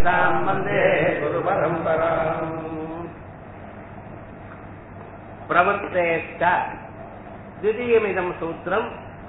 सदाम् वन्दे गुरुपरम्पराम् प्रवृत्तेश्च द्वितीयमिदम् सूत्रम्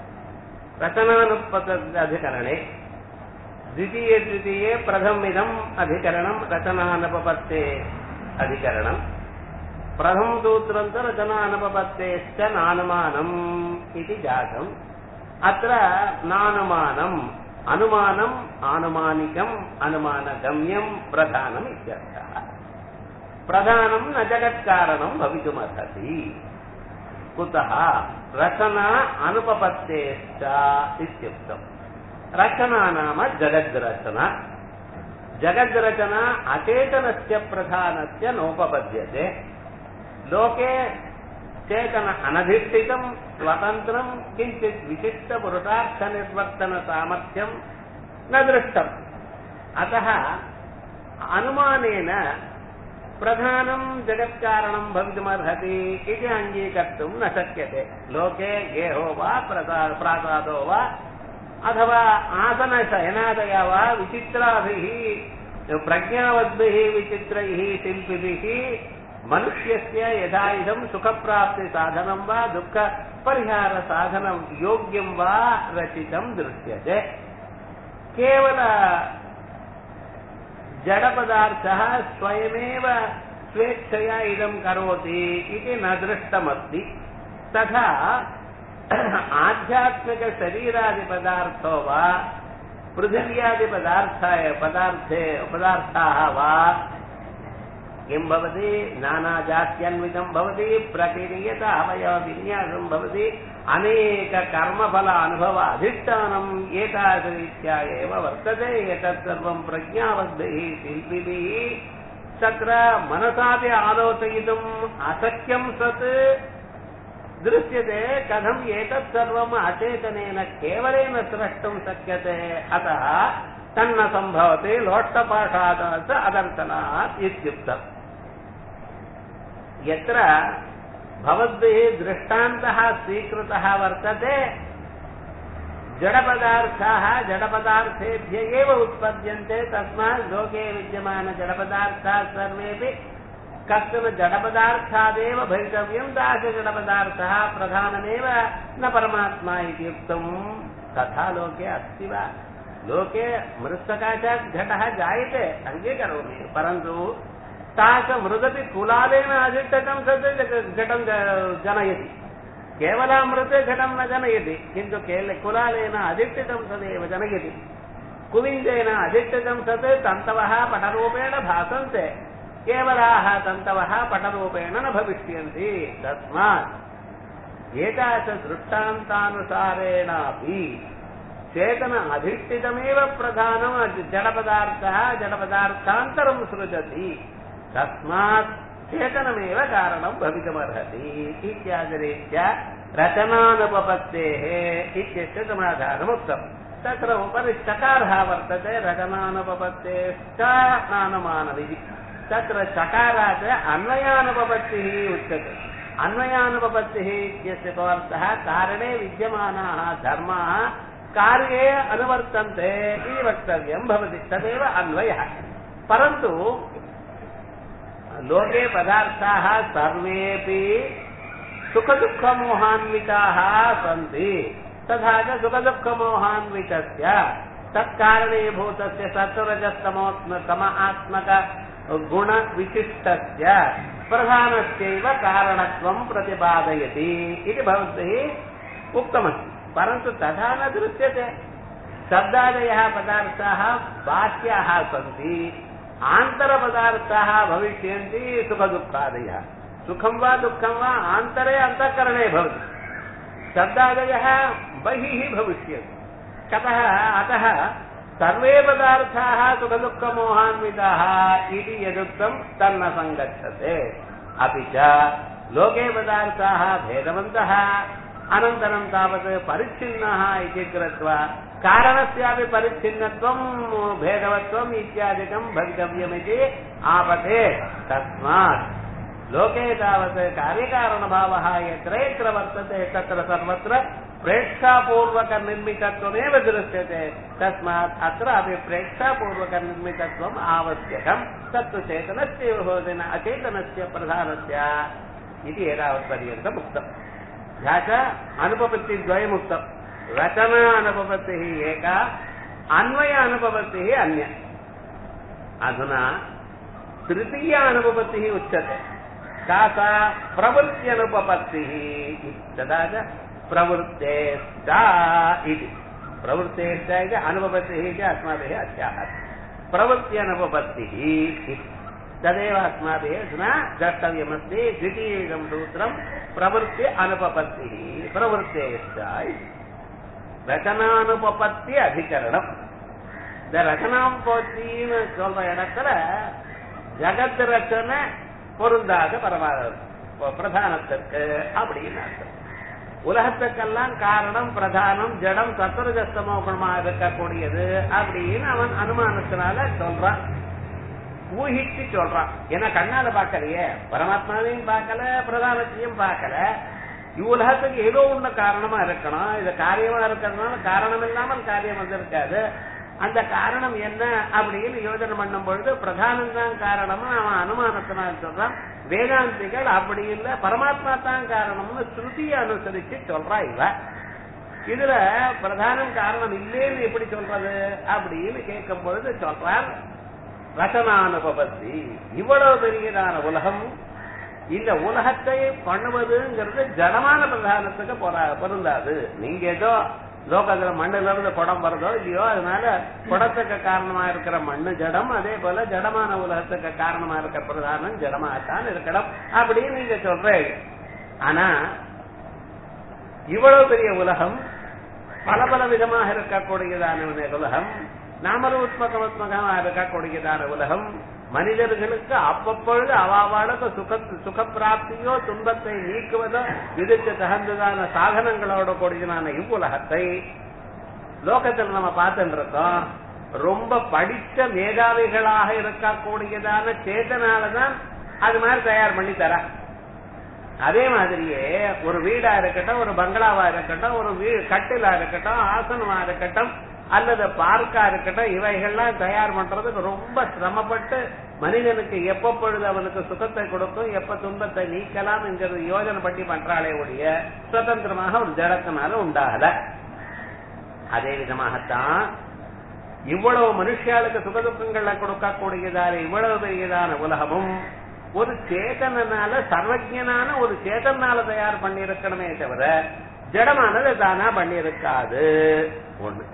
रचनानुपतधिकरणे द्वितीये द्वितीये प्रथममिदम् अधिकरणम् रचनानुपपत्ते अधिकरणम् प्रथमं सूत्रं तु रचनानुपपत्तेश्च नानुमानम् इति जातम् अत्र नानुमानम् अनुमानम् आनुमानिकम् अनुमानगम्यम् प्रधानम् इत्यर्थः प्रधानम् न जगत्कारणम् भवितुमर्हति कुतः रचना अनुपपत्तेश्च इत्युक्तम् रचना नाम जगद्रचना जगद्रचना अचेतनस्य प्रधानस्य नोपपद्यते लोके चेतन अनधिष्ठितम् स्वतन्त्रम् किञ्चित् विशिष्टपुरुषार्थनिर्वर्तनसामर्थ्यम् न दृष्टम् अतः अनुमानेन प्रधानम् जगत्कारणम् भवितुमर्हति इति अङ्गीकर्तुम् न शक्यते लोके गेहो वा प्रासादो वा अथवा आसनशयनादय वा विचित्राभिः प्रज्ञावद्भिः विचित्रैः शिल्पिभिः मनुष्यस्य यथा इदम् सुखप्राप्तिसाधनम् वा दुःखपरिहारसाधनम् योग्यम् वा रचितम् दृश्यते केवल जडपदार्थः स्वयमेव स्वेच्छया इदम् करोति इति न दृष्टमस्ति तथा आध्यात्मिकशरीरादिपदार्थो वा पृथिव्यादिपदार्थाय पदार्थे पदार्थाः वा किं भवति नानाजात्यन्वितम् भवति प्रक्रियत अवयवविन्यासम् भवति अनेककर्मफल अनुभव अधिष्ठानम् एतादृरीत्या एव वर्तते एतत् सर्वम् प्रज्ञावद्भिः शिल्पिभिः तत्र मनसापि आलोचयितुम् अशक्यम् सत् दृश्यते कथम् एतत् सर्वम् अचेतनेन केवलेन स्रष्टुम् शक्यते अतः तन्न सम्भवति लोष्टपाठात् अदर्शनात् इत्युक्तम् यत्र भवद्भिः दृष्टान्तः स्वीकृतः वर्तते जडपदार्थाः जडपदार्थेभ्य एव उत्पद्यन्ते तस्मात् लोके विद्यमानजडपदार्थाः सर्वेपि कश्चन जडपदार्थादेव भवितव्यम् दासजडपदार्थः प्रधानमेव न परमात्मा इति उक्तम् तथा लोके अस्ति वा लोके मृत्सकाशात् घटः जायते अङ्गीकरोमि परन्तु तास मृदपि कुलालेन अधिष्ठितं तत् घटं जनयति केवलामृते घटं न जनयति किन्तु केल कुलालेन अधिष्ठितं तदेव जनयति कुविञ्जेन अधिष्ठितं तत् तन्तवः पटरूपेण भासन्ते केवलाः तन्तवः पटरूपेण न भविष्यन्ति तस्मात् एतादृष्टान्तानुसारेणापि चेतन अधिष्ठितमेव प्रधानम् जडपदार्थः जडपदार्थान्तरं सृजति तस्मात् चेतनमेव कारणं भवितुमर्हति इत्यादिरीत्या रचनानुपपत्तेः इत्यस्य समाधानमुक्तम् तत्र उपरि चकारः वर्तते रचनानुपपत्तेश्च नानुमानमिति तत्र चकारात् अन्वयानुपपत्तिः उच्यते अन्वयानुपपत्तिः इत्यस्य कोऽर्थः कारणे विद्यमानाः धर्माः कार्ये अनुवर्तन्ते इति वक्तव्यं भवति तदेव अन्वयः परन्तु लोके पदार्थाः सर्वेपि सुखदुःखमोहान्विताः सन्ति तथा च सुखदुःखमोहान्वितस्य तत्कारणीभूतस्य सत्वरजस्तमोत्म आत्मक गुणविशिष्टस्य प्रधानस्यैव कारणत्वं प्रतिपादयति इति भवद्भिः उक्तमस्ति परन्तु तथा न दृश्यते शब्दादयः पदार्थाः बाह्याः सन्ति आन्तरपदार्थाः भविष्यन्ति सुखदुःखादयः सुखं वा दुःखं वा आन्तरे अन्तःकरणे भवति शब्दादयः बहिः भविष्यन्ति कतः अतः सर्वे पदार्थाः सुखदुःखमोहान्विताः इति यदुक्तं तन्न सङ्गच्छते अपि च लोके पदार्थाः भेदवन्तः अनन्तरं तावत् परिच्छिन्नः इति कृत्वा कारणस्यापि परिच्छिन्नत्वं भेदवत्वम् इत्यादिकं भवितव्यमिति आपते तस्मात् लोके तावत् कार्यकारणभावः यत्र यत्र वर्तते तत्र सर्वत्र प्रेक्षापूर्वक निर्मितत्वमेव दृश्यते तस्मात् अत्र अपि प्रेक्षापूर्वक निर्मितत्वम् आवश्यकम् तत्तु चेतनस्यैव भवति न अचेतनस्य प्रधानस्य इति एतावत्पर्यन्तम् उक्तम् ह्यः च अनुपपत्तिद्वयमुक्तम् रचना अनुपपत्तिः एका अन्वय अनुपपत्तिः अन्य अधुना तृतीया अनुपपत्तिः उच्यते का सा प्रवृत्त्यनुपपत्तिः तथा च प्रवृत्तेश्च इति प्रवृत्तेश्च इति अनुपपत्तिः इति अस्माभिः अध्याहः प्रवृत्त्यनुपपत्तिः इति तदेव अस्माभिः अधुना द्रष्टव्यमस्ति द्वितीयं सूत्रं प्रवृत्ति अनुपपत्तिः प्रवृत्तेश्च इति ரச்சனானுபத்தி அதிகரணம் இந்த ரச்சனாம்பத்தின்னு சொல்ற இடத்துல ஜகத் ரச்சனை பொருந்தாத பரமா பிரதானத்திற்கு அப்படின்னு அர்த்தம் உலகத்துக்கெல்லாம் காரணம் பிரதானம் ஜடம் சத்துரஜஸ்தமோ குணமா இருக்கக்கூடியது அப்படின்னு அவன் அனுமானத்தினால சொல்றான் ஊகிச்சு சொல்றான் ஏன்னா கண்ணால பார்க்கலையே பரமாத்மாவையும் பார்க்கல பிரதானத்தையும் பார்க்கல இவ்வுலகத்துக்கு ஏதோ ஒண்ணு காரணமா இருக்கணும் இது காரியமா இருக்கிறதுனால காரணம் இல்லாமல் காரியம் வந்திருக்காது அந்த காரணம் என்ன அப்படின்னு யோஜனை பண்ணும் பொழுது பிரதானம் தான் காரணம்னு அவன் அனுமானத்தினால் சொல்றான் வேதாந்திகள் அப்படி இல்லை பரமாத்மா தான் காரணம்னு ஸ்ருதியை அனுசரிச்சு சொல்றா இவ இதுல பிரதானம் காரணம் இல்லேன்னு எப்படி சொல்றது அப்படின்னு கேட்கும் பொழுது சொல்றார் ரசனானுபவத்தி இவ்வளவு பெரியதான உலகம் இந்த உலகத்தை பண்ணுவதுங்கிறது ஜடமான பிரதானத்துக்கு பொறா- பொருந்தாது நீங்க ஏதோ லோகத்துல மண்ணுல இருந்து குடம் வருதோ இல்லையோ அதனால குடத்துக்கு காரணமா இருக்கிற மண்ணு ஜடம் அதே போல ஜடமான உலகத்துக்கு காரணமா இருக்கிற பிரதானம் ஜடமாகத்தான் இருக்கணும் அப்படின்னு நீங்க சொல்றீங்க ஆனா இவ்வளவு பெரிய உலகம் பல பல விதமாக இருக்கக்கூடியதான உலகம் நாமரூத்மகமத்மகமாக இருக்கக்கூடியதான உலகம் மனிதர்களுக்கு அவ்வப்பொழுது அவாவாளுக்கு சுக சுகப்பிராப்தியோ துன்பத்தை நீக்குவதோ இதுக்கு தகுந்ததான சாதனங்களோட கூடியதான இவ்வுலகத்தை லோகத்தில் நம்ம பார்த்துட்டு இருக்கோம் ரொம்ப படிச்ச மேதாவிகளாக இருக்கக்கூடியதான சேதனாலதான் அது மாதிரி தயார் பண்ணி தர அதே மாதிரியே ஒரு வீடா இருக்கட்டும் ஒரு பங்களாவா இருக்கட்டும் ஒரு வீ கட்டிலா இருக்கட்டும் ஆசனமா இருக்கட்டும் அல்லது பார்க்கா இருக்கட்டும் இவைகள்லாம் தயார் பண்றதுக்கு ரொம்ப சிரமப்பட்டு மனிதனுக்கு எப்ப பொழுது அவனுக்கு சுகத்தை கொடுக்கும் எப்ப துன்பத்தை நீக்கலாம் என்கிறது யோஜனை பண்ணி பண்றாளே ஒழிய சுதந்திரமாக ஒரு ஜடத்தினால உண்டாகல அதே விதமாகத்தான் இவ்வளவு மனுஷியாளுக்கு சுகதுக்கங்களை கொடுக்கக்கூடியதான இவ்வளவு பெரியதான உலகமும் ஒரு சேதனால சர்வஜனான ஒரு சேதனால தயார் பண்ணியிருக்கணுமே தவிர ஜடமானது தானா பண்ணியிருக்காது ஒண்ணு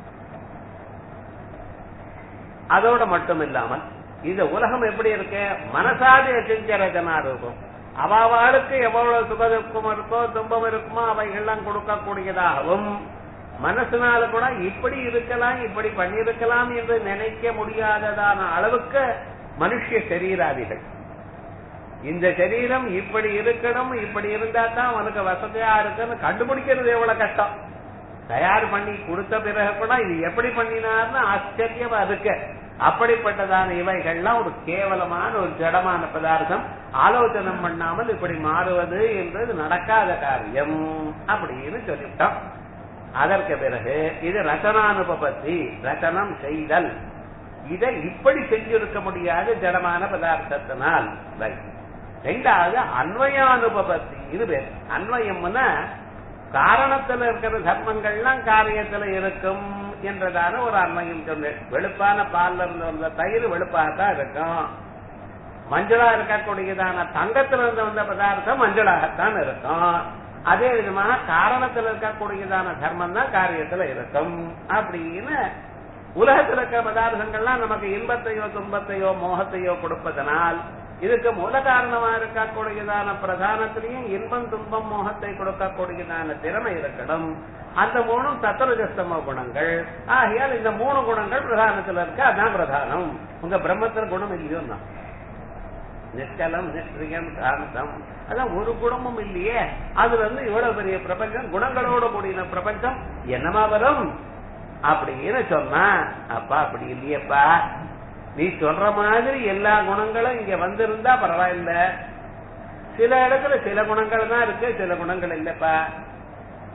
அதோட மட்டும் இல்லாமல் இந்த உலகம் எப்படி இருக்கு மனசாதி செஞ்ச ரச்சனா இருக்கும் அவாவாளுக்கு எவ்வளவு சுகதுக்கம் இருக்கோ துன்பம் இருக்குமோ அவைகள்லாம் கொடுக்கக்கூடியதாகவும் மனசுனால கூட இப்படி இருக்கலாம் இப்படி பண்ணியிருக்கலாம் என்று நினைக்க முடியாததான அளவுக்கு மனுஷ சரீராதிகள் இந்த சரீரம் இப்படி இருக்கணும் இப்படி இருந்தா தான் அவனுக்கு வசதியா இருக்குன்னு கண்டுபிடிக்கிறது எவ்வளவு கஷ்டம் தயார் பண்ணி கொடுத்த பிறகு கூட இது எப்படி பண்ணினார்னு ஆச்சரியமா இருக்கு அப்படிப்பட்டதான இவைகள்லாம் ஒரு கேவலமான ஒரு ஜடமான பதார்த்தம் ஆலோசனை பண்ணாமல் இப்படி மாறுவது என்றது நடக்காத காரியம் அப்படின்னு சொல்லிட்டோம் அதற்கு பிறகு இது ரச்சனானுபபத்தி ரச்சனம் செய்தல் இதை இப்படி செஞ்சிருக்க முடியாது ஜடமான பதார்த்தத்தினால் Right. ரெண்டாவது அன்வயானுபபத்தி இது பேர் அன்வயம்னா காரணத்துல இருக்கிற தர்மங்கள்லாம் காரியத்துல இருக்கும் என்றதான ஒரு அன்வயம் சொன்னேன் வெளுப்பான பால்ல இருந்து வந்த தயிர் வெளுப்பாகத்தான் இருக்கும் மஞ்சளா இருக்கக்கூடியதான தங்கத்துல இருந்து வந்த பதார்த்தம் மஞ்சளாகத்தான் இருக்கும் அதே விதமாக காரணத்துல இருக்கக்கூடியதான தர்மம் தான் காரியத்துல இருக்கும் அப்படின்னு உலகத்தில் இருக்கிற பதார்த்தங்கள்லாம் நமக்கு இன்பத்தையோ துன்பத்தையோ மோகத்தையோ கொடுப்பதனால் இதுக்கு மூல காரணமா இருக்கக்கூடியதான பிரதானத்திலையும் இன்பம் துன்பம் மோகத்தை கொடுக்கக்கூடியதான திறமை இருக்கணும் அந்த மூணும் தத்துவஜஸ்தம குணங்கள் ஆகையால் இந்த மூணு குணங்கள் பிரதானத்துல இருக்கு அதான் பிரதானம் உங்க பிரம்மத்துல குணம் இல்லையோ தான் நிஷ்கலம் நிஷ்கிரியம் சாந்தம் அதான் ஒரு குணமும் இல்லையே அதுல இருந்து இவ்வளவு பெரிய பிரபஞ்சம் குணங்களோட கூடிய பிரபஞ்சம் என்னமா வரும் அப்படின்னு சொன்னா அப்பா அப்படி இல்லையேப்பா நீ சொல்ற மாதிரி எல்லா குணங்களும் இங்க வந்திருந்தா பரவாயில்ல சில இடத்துல சில குணங்கள் தான் இருக்கு சில குணங்கள் இல்லப்பா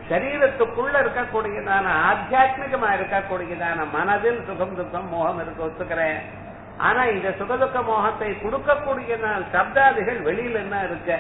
சரீரத்துக்குள்ள இருக்கக்கூடியதான ஆத்தியாத்மிகமா இருக்கக்கூடியதான மனதில் சுகம் துக்கம் மோகம் இருக்க ஒத்துக்கிறேன் ஆனா இந்த சுகதுக்க மோகத்தை கொடுக்கக்கூடிய சப்தாதிகள் வெளியில என்ன இருக்க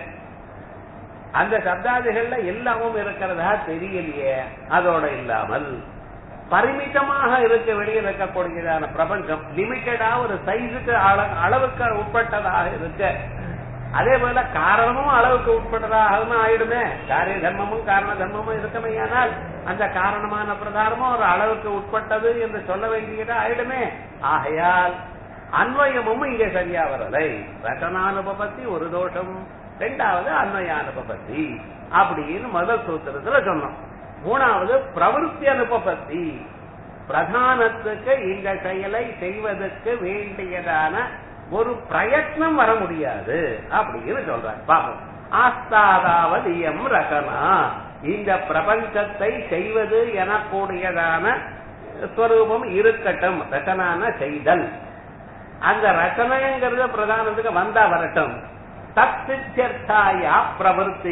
அந்த சப்தாதிகள்ல எல்லாமும் இருக்கிறதா தெரியலையே அதோட இல்லாமல் பரிமிதமாக இருக்க வெளியில் இருக்கக்கூடியதான பிரபஞ்சம் லிமிட்டடா ஒரு சைஸுக்கு அளவுக்கு உட்பட்டதாக இருக்க அதே போல காரணமும் அளவுக்கு உட்பட்டதாகவும் ஆயிடுமே காரிய தர்மமும் காரண தர்மமும் இருக்கமையானால் அந்த காரணமான பிரதானமும் ஒரு அளவுக்கு உட்பட்டது என்று சொல்ல வேண்டியதா ஆயிடுமே ஆகையால் அன்வயமும் இங்க சரியா வரலை ரட்டனானுபபத்தி ஒரு தோஷம் ரெண்டாவது அன்வயானுபபத்தி அப்படின்னு முதல் சூத்திரத்துல சொன்னோம் மூணாவது பிரவருத்தி அனுபபத்தி பிரதானத்துக்கு இந்த செயலை செய்வதற்கு வேண்டியதான ஒரு பிரயத்னம் வர முடியாது அப்படின்னு சொல்றாங்க பாப்போம் ஆஸ்தாதாவது எம் ரகனா இந்த பிரபஞ்சத்தை செய்வது எனக்கூடியதான ஸ்வரூபம் இருக்கட்டும் ரச்சனான செய்தல் அந்த ரச்சனைங்கிறது பிரதானத்துக்கு வந்தா வரட்டும் தத்தியர்த்தாயா பிரவருத்தி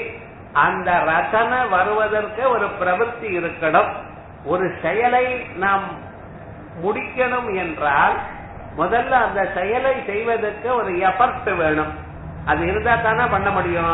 அந்த ரச்சனை வருவதற்கு ஒரு பிரவருத்தி இருக்கணும் ஒரு செயலை நாம் முடிக்கணும் என்றால் முதல்ல அந்த செயலை செய்வதற்கு ஒரு எஃபர்ட் வேணும் அது இருந்தா தானே பண்ண முடியும்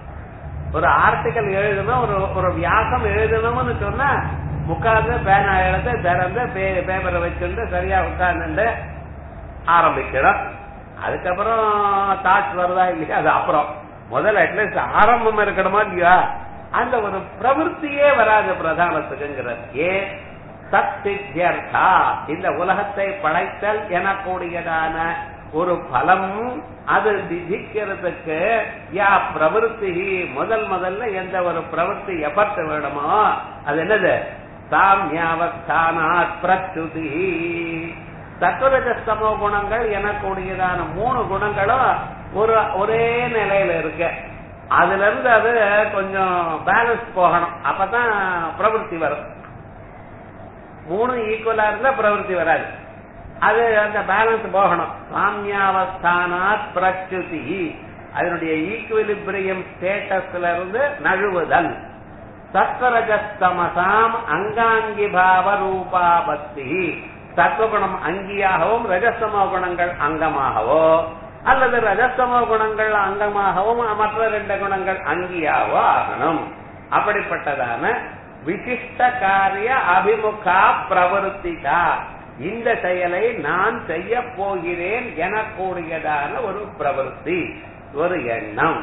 ஒரு ஆர்டிக்கல் எழுதணும் ஒரு ஒரு வியாசம் எழுதணும்னு சொன்னா உட்கார்ந்து பேனா எழுத திறந்து பேப்பரை வச்சுட்டு சரியா உட்கார்ந்து ஆரம்பிக்கணும் அதுக்கப்புறம் தாட்ஸ் வருதா இல்லையா அது அப்புறம் முதல்ல அட்லீஸ்ட் ஆரம்பம் இருக்கணுமா இல்லையா அந்த ஒரு பிரவருத்தியே வராது பிரதானத்துக்குங்கிறது ஏன் சத்தியர்த்தா இந்த உலகத்தை படைத்தல் எனக்கூடியதான ஒரு பலம் அது விதிக்கிறதுக்கு யா பிரவருத்தி முதல் முதல்ல எந்த ஒரு பிரவருத்தி எபர்ட் வேணுமோ அது என்னது சாமியாவஸ்தானாத் பிரச்சுதி சத்துரஜஸ்தமோ குணங்கள் எனக்கூடியதான மூணு குணங்களும் ஒரு ஒரே நிலையில இருக்கு அதுல இருந்து அது கொஞ்சம் பேலன்ஸ் போகணும் அப்பதான் பிரவருத்தி வரும் மூணு ஈக்குவலா இருந்தா பிரவருத்தி வராது அது அந்த பேலன்ஸ் போகணும் சாமியாவஸ்தானாத் பிரச்சுதி அதனுடைய ஈக்குவலிபிரியம் ஸ்டேட்டஸ்ல இருந்து நழுவுதல் சத்வரஜஸ்தமசாம் அங்காங்கி பாவ ரூபாபத்தி சத்வகுணம் அங்கியாகவும் ரஜஸ்தமோ குணங்கள் அங்கமாகவோ அல்லது ரஜஸ்தமோ குணங்கள் அங்கமாகவும் மற்ற ரெண்டு குணங்கள் அங்கியாவோ ஆகணும் அப்படிப்பட்டதான விசிஷ்ட காரிய அபிமுகா பிரவருத்திகா இந்த செயலை நான் செய்ய போகிறேன் எனக்கூடியதான ஒரு பிரவருத்தி ஒரு எண்ணம்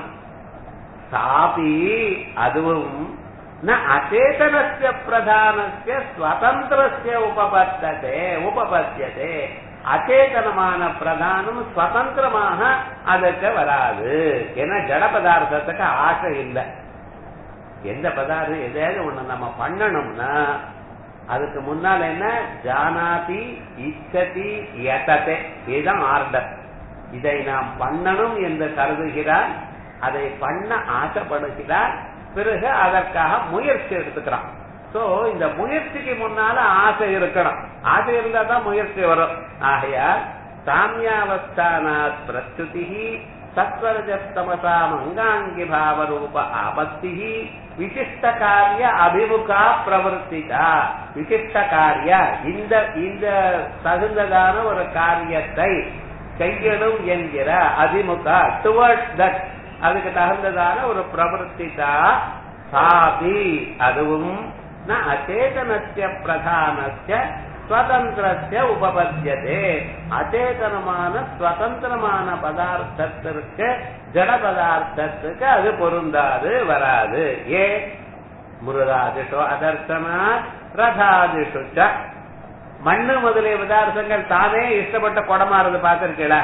சாபி அதுவும் ந அச்சேதனஸ்ய பிரதானஸ்ய ஸ்வதந்திரஸ்ய உபபத்ததே உபபத்தியதே அச்சேதனமான பிரதானம் சுதந்திரமாக அதுக்கு வராது ஏன்னா ஜட பதார்த்தத்துக்கு ஆசை இல்லை எந்த பதார்த்தம் எதையாவது ஒண்ணு நம்ம பண்ணணும்னா அதுக்கு முன்னால என்ன ஜானாதி இச்சதி யததே இதுதான் ஆர்டர் இதை நாம் பண்ணணும் என்று கருதுகிறார் அதை பண்ண ஆசைப்படுகிறார் பிறகு அதற்காக முயற்சி எடுத்துக்கிறான் சோ இந்த முயற்சிக்கு முன்னால ஆசை இருக்கணும் ஆசை இருந்தா தான் முயற்சி வரும் ஆகையால் சாமியாவஸ்தானாத் பிரஸ்துதி சத்வரஜஸ்தமசாம் அங்காங்கி பாவரூப ஆபத்தி விசிஷ்ட காரிய அபிமுகா பிரவருத்திகா விசிஷ்ட காரிய இந்த இந்த தகுந்ததான ஒரு காரியத்தை செய்யணும் என்கிற அதிமுக டுவர்ட்ஸ் தட் அதுக்கு தகுந்ததான ஒரு பிரவருத்திதா சாபி அதுவும் ந அச்சேதனஸ்ய பிரதானஸ்ய ஸ்வதந்திரஸ்ய உபபத்தியதே அச்சேதனமான ஸ்வதந்திரமான பதார்த்தத்திற்கு ஜட பதார்த்தத்துக்கு அது பொருந்தாது வராது ஏ முருகாதிஷு அதர்சனாத் ரதாதிஷு மண்ணு முதலிய பதார்த்தங்கள் தானே இஷ்டப்பட்ட குடமாறது பார்த்திருக்கீங்களா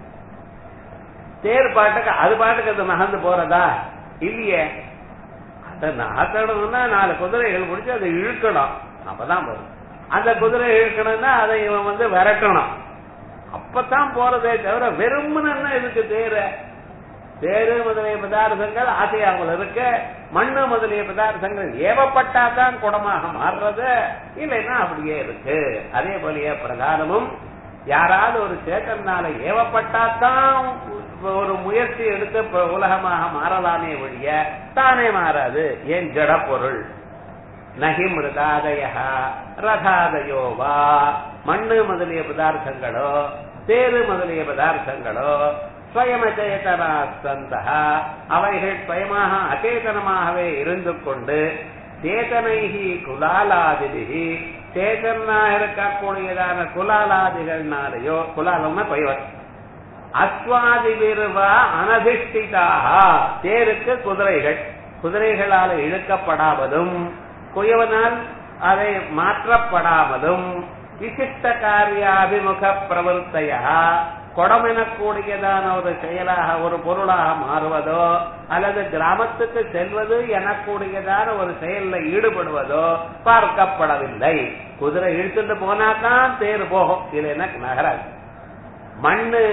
தேர் பாட்டுக்கு அது பாட்டுக்கு அது நகர்ந்து போறதா இல்லையே அதை நகர்த்தணும்னா நாலு குதிரைகள் பிடிச்சி அதை இழுக்கணும் அப்பதான் போதும் அந்த குதிரை இழுக்கணும்னா அதை இவன் வந்து விரட்டணும் அப்பதான் போறதே தவிர வெறும்னு இதுக்கு தேரு தேரு முதலிய பதார்த்தங்கள் ஆசையாமல் இருக்க மண்ணு முதலிய பதார்த்தங்கள் ஏவப்பட்டாதான் குடமாக மாறுறது இல்லைன்னா அப்படியே இருக்கு அதே போலயே பிரதானமும் யாராவது ஒரு சேத்தனால ஏவப்பட்டாதான் ஒரு முயற்சி எடுத்து உலகமாக மாறலாமே ஒழிய தானே மாறாது ஏன் ஜட பொருள் நகி மிருதாதய ரதாதயோ வா மண்ணு முதலிய பதார்த்தங்களோ தேரு முதலிய பதார்த்தங்களோ ஸ்வயமச்சேதனா சந்த அவைகள் ஸ்வயமாக அச்சேதனமாகவே இருந்து கொண்டு சேதனைகி குலாலாதிபிகி சேதனா இருக்கக்கூடியதான குலாலாதிகள்னாலேயோ குலாலம்னா பைவர் அஸ்வாதிபிருவா அனதிஷ்டிதாக தேருக்கு குதிரைகள் குதிரைகளால் இழுக்கப்படாமலும் குயவனால் அதை மாற்றப்படாமலும் விசிஷ்ட காரியாபிமுக பிரவருத்தையா குடம் எனக்கூடியதான ஒரு செயலாக ஒரு பொருளாக மாறுவதோ அல்லது கிராமத்துக்கு செல்வது எனக்கூடியதான ஒரு செயல்ல ஈடுபடுவதோ பார்க்கப்படவில்லை குதிரை இழுத்துட்டு போனாதான் தேர் போகும் இது என்ன நகராது மண்ணு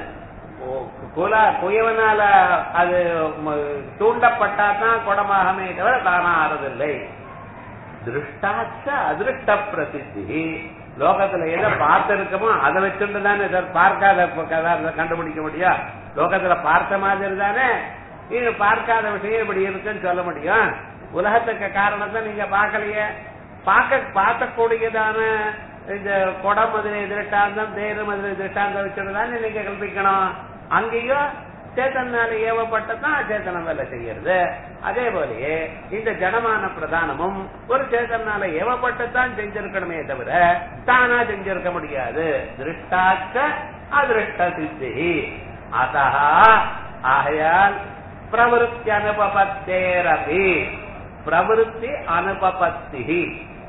குலா குயவனால அது தூண்டப்பட்டாதான் குடமாகமே தவிர தானா ஆறதில்லை திருஷ்டாச்ச அதிருஷ்ட பிரசித்தி லோகத்துல எதை பார்த்திருக்கமோ அதை வச்சுட்டு தானே சார் பார்க்காத கண்டுபிடிக்க முடியும் லோகத்துல பார்த்த மாதிரி தானே இது பார்க்காத விஷயம் இப்படி இருக்குன்னு சொல்ல முடியும் உலகத்துக்கு காரணத்தை நீங்க பார்க்கலையே பார்க்க பார்க்கக்கூடியதான இந்த குடம் முதலிய திருஷ்டாந்தம் தேரு முதலிய திருஷ்டாந்தம் வச்சுட்டு தானே நீங்க கல்பிக்கணும் அங்கேயும் சேத்தனால ஏவப்பட்டதான் அச்சேதனம் வேலை செய்யறது அதே போலயே இந்த ஜடமான பிரதானமும் ஒரு சேத்தனால ஏவப்பட்டுத்தான் செஞ்சிருக்கணுமே தவிர தானா செஞ்சிருக்க முடியாது திருஷ்டாச்ச அதிருஷ்ட சித்தி அத்தா ஆகையால் பிரவருத்தி அனுபபத்தேரபி பிரவருத்தி அனுபபத்தி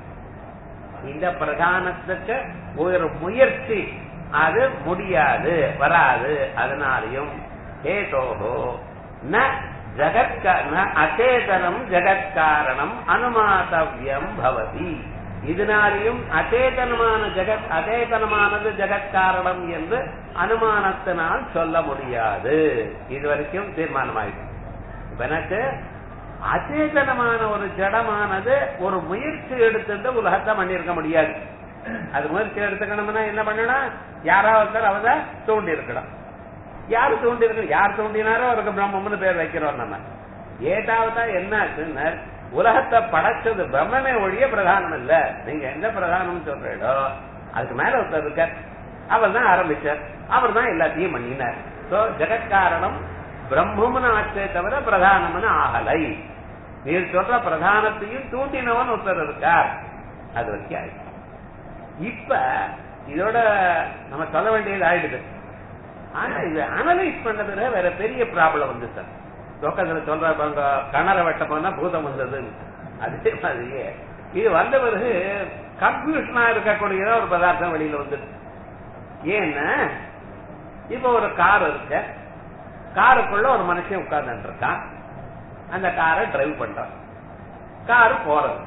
இந்த பிரதானத்துக்கு ஒரு முயற்சி அது முடியாது வராது அதனாலையும் ஹேதோஹோ ந ஜகத்க ந அச்சேதனம் ஜகத்காரணம் அனுமாத்தவியம் பவதி இதனாலையும் அச்சேதனமான ஜெகத் அச்சேதனமானது ஜெகத்காரணம் என்று அனுமானத்தினால் சொல்ல முடியாது இது வரைக்கும் தீர்மானமாயிடும் இப்ப எனக்கு அச்சேதனமான ஒரு ஜடமானது ஒரு முயற்சி எடுத்துட்டு உலகத்தை பண்ணிருக்க முடியாது அது முயற்சி எடுத்துக்கணும்னா என்ன பண்ணணும் யாராவது அவத தூண்டி இருக்கணும் யாரு தூண்டி இருக்கு யார் தூண்டினாரோ அவருக்கு பிரம்மம்னு பேர் வைக்கிறோம் நம்ம ஏதாவது என்ன ஆச்சுன்னா உலகத்தை படைச்சது பிரம்மமே ஒழிய பிரதானம் இல்ல நீங்க எந்த பிரதானம் சொல்றீடோ அதுக்கு மேல ஒருத்தர் இருக்க அவர் தான் ஆரம்பிச்சார் அவர் தான் எல்லாத்தையும் பண்ணினார் சோ ஜெகத்காரணம் பிரம்மம்னு ஆச்சே தவிர பிரதானம்னு ஆகலை நீர் சொல்ற பிரதானத்தையும் தூண்டினவன் ஒருத்தர் இருக்கார் அது வரைக்கும் ஆயிடுச்சு இப்ப இதோட நம்ம சொல்ல வேண்டியது ஆயிடுது ஆனா இது அனலைஸ் பண்ணதுல வேற பெரிய ப்ராப்ளம் வந்து சார் லோக்கத்துல சொல்றாங்க கணரை வெட்ட போனா பூதம் வந்தது அதே மாதிரியே இது வந்த பிறகு கன்ஃபியூஷனா இருக்கக்கூடிய ஒரு பதார்த்தம் வெளியில வந்துடுது ஏன்னா இப்ப ஒரு கார் இருக்கு காருக்குள்ள ஒரு மனுஷன் உட்கார்ந்து இருக்கான் அந்த காரை டிரைவ் பண்றான் கார் போறது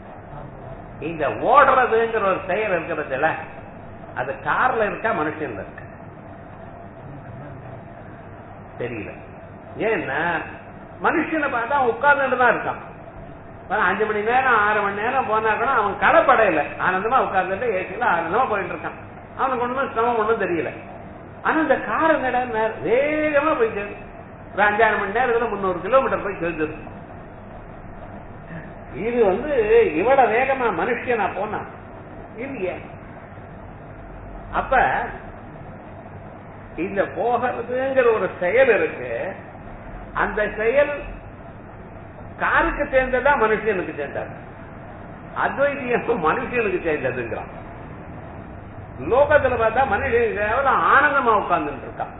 இந்த ஓடுறதுங்கிற ஒரு செயல் இருக்கிறதுல அது கார்ல இருக்கா மனுஷன்ல இருக்கு தெரியல ஏன்னா மனுஷனை பார்த்தா அவன் உட்கார்ந்துட்டு தான் இருக்கான் அஞ்சு மணி நேரம் ஆறு மணி நேரம் போனா கூட அவன் களைப்படையில ஆனந்தமா உட்கார்ந்துட்டு ஏசியில ஆனந்தமா போயிட்டு இருக்கான் அவனுக்கு ஒண்ணும் சிரமம் ஒண்ணும் தெரியல ஆனா இந்த கார் நட வேகமா போயிட்டு ஒரு அஞ்சாறு மணி நேரத்துல முன்னூறு கிலோமீட்டர் போய் சேர்ந்துரு இது வந்து இவ்வளவு வேகமா மனுஷனா போனா இல்லையே அப்ப இந்த போகிறதுங்கிற ஒரு செயல் இருக்கு அந்த செயல் காருக்கு சேர்ந்ததா மனுஷனுக்கு சேர்ந்தது அத்வைத்தியம் மனுஷனுக்கு சேர்ந்ததுங்கிறான் லோகத்துல பார்த்தா மனுஷன் எவ்வளவு ஆனந்தமா உட்கார்ந்துட்டு இருக்கான்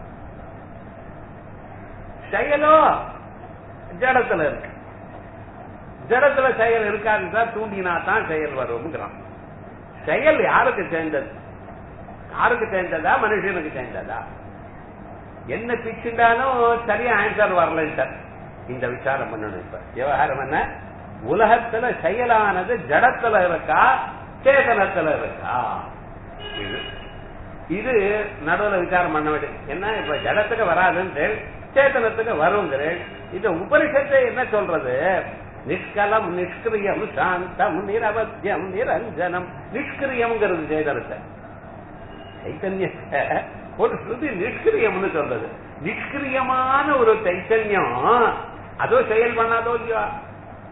செயலோ ஜடத்துல இருக்கு ஜடத்துல செயல் இருக்காது சார் தூண்டினா தான் செயல் வரும்ங்கிறான் செயல் யாருக்கு சேர்ந்தது யாருக்கு சேர்ந்ததா மனுஷனுக்கு சேர்ந்ததா என்ன பிச்சுட்டாலும் சரியா ஆன்சர் வரல சார் இந்த விசாரம் பண்ணணும் இப்ப விவகாரம் என்ன உலகத்துல செயலானது ஜடத்துல இருக்கா சேதனத்துல இருக்கா இது இது நடுவில் விசாரம் பண்ண வேண்டியது என்ன இப்ப ஜடத்துக்கு வராதுன்னு சேத்தனத்துக்கு வருங்கிறேன் இந்த உபனிஷத்தை என்ன சொல்றது நிஷ்கலம் நிஷ்கிரியம் சாந்தம் நிரவத்தியம் நிரஞ்சனம் நிஷ்கிரியம்ங்கிறது சேதனத்தை சைத்தன்யத்தை ஒரு ஸ்ருதி நிஷ்கிரியம்னு சொல்றது நிஷ்கிரியமான ஒரு சைத்தன்யம் அதோ செயல் பண்ணாதோ இல்லையா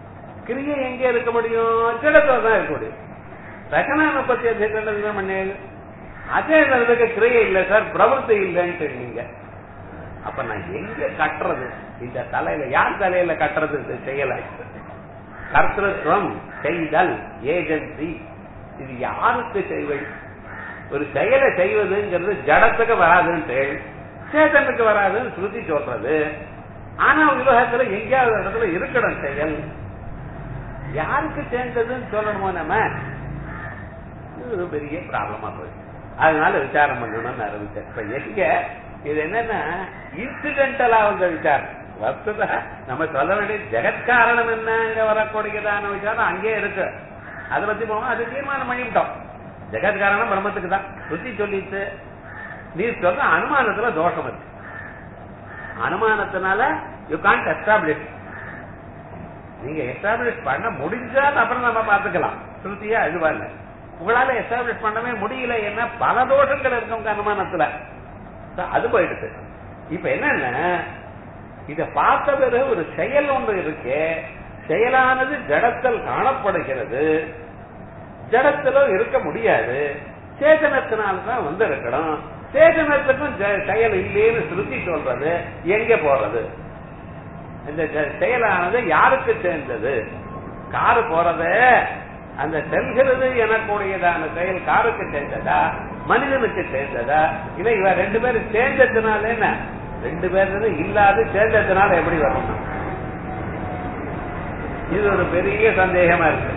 கிரியை எங்க இருக்க முடியும் ஜடத்துல தான் இருக்க முடியும் ரகனான பத்தி அதிகம் பண்ணேன் அச்சேதனத்துக்கு கிரியை இல்ல சார் பிரவൃத்தி இல்லைன்னு நீங்க அப்ப நான் எங்க கட்டுறது இந்த தலையில யார் தலையில கட்டுறது இந்த செயலை கர்த்தத்துவம் செய்தல் ஏஜென்சி இது யாருக்கு செய்வது ஒரு செயலை செய்வதுங்கிறது ஜடத்துக்கு வராதுன்னு சேதனுக்கு வராதுன்னு ஸ்ருதி சொல்றது ஆனா உலகத்துல எங்கேயாவது இடத்துல இருக்கணும் செயல் யாருக்கு சேர்ந்ததுன்னு சொல்லணுமோ நம்ம இது ஒரு பெரிய ப்ராப்ளமா போயிடுச்சு அதனால விசாரம் பண்ணணும்னு ஆரம்பிச்சேன் இப்ப எங்க இது என்னன்னா இன்சிடென்டலா வந்த விசாரம் வஸ்துதா நம்ம சொல்ல வேண்டிய ஜெகத்காரணம் என்னங்க வரக்கூடியதான விசாரம் அங்கே இருக்கு அதை பத்தி போவோம் அது தீர்மானம் பண்ணிவிட்டோம் ஜெகத்காரணம் பிரம்மத்துக்கு தான் சுத்தி சொல்லிட்டு நீ சொல்ற அனுமானத்துல தோஷம் இருக்கு அனுமானத்தினால யூ கான்ட் எஸ்டாப்ளிஷ் நீங்க எஸ்டாப்ளிஷ் பண்ண முடிஞ்சால் அப்புறம் நம்ம பார்த்துக்கலாம் ஸ்ருதியா இதுவா இல்ல உங்களால எஸ்டாப்ளிஷ் பண்ணவே முடியல என்ன பல தோஷங்கள் இருக்கு உங்க அனுமானத்துல அது போயிடுது இப்ப என்னன்னா இத பார்த்த பிறகு ஒரு செயல் ஒன்று இருக்கு செயலானது ஜடத்தில் காணப்படுகிறது ஜடத்திலோ இருக்க முடியாது சேதனத்தினால்தான் வந்து இருக்கணும் சேதனத்துக்கும் செயல் இல்லேன்னு ஸ்ருதி சொல்றது எங்க போறது இந்த செயலானது யாருக்கு சேர்ந்தது காரு போறது அந்த செல்கிறது எனக்கூடியதான செயல் காருக்கு சேர்ந்ததா மனிதனுக்கு சேர்ந்ததா இல்ல இவ ரெண்டு பேரும் சேர்ந்ததுனால என்ன ரெண்டு பேர் இல்லாது சேர்ந்ததுனால எப்படி வரணும் இது ஒரு பெரிய சந்தேகமா இருக்கு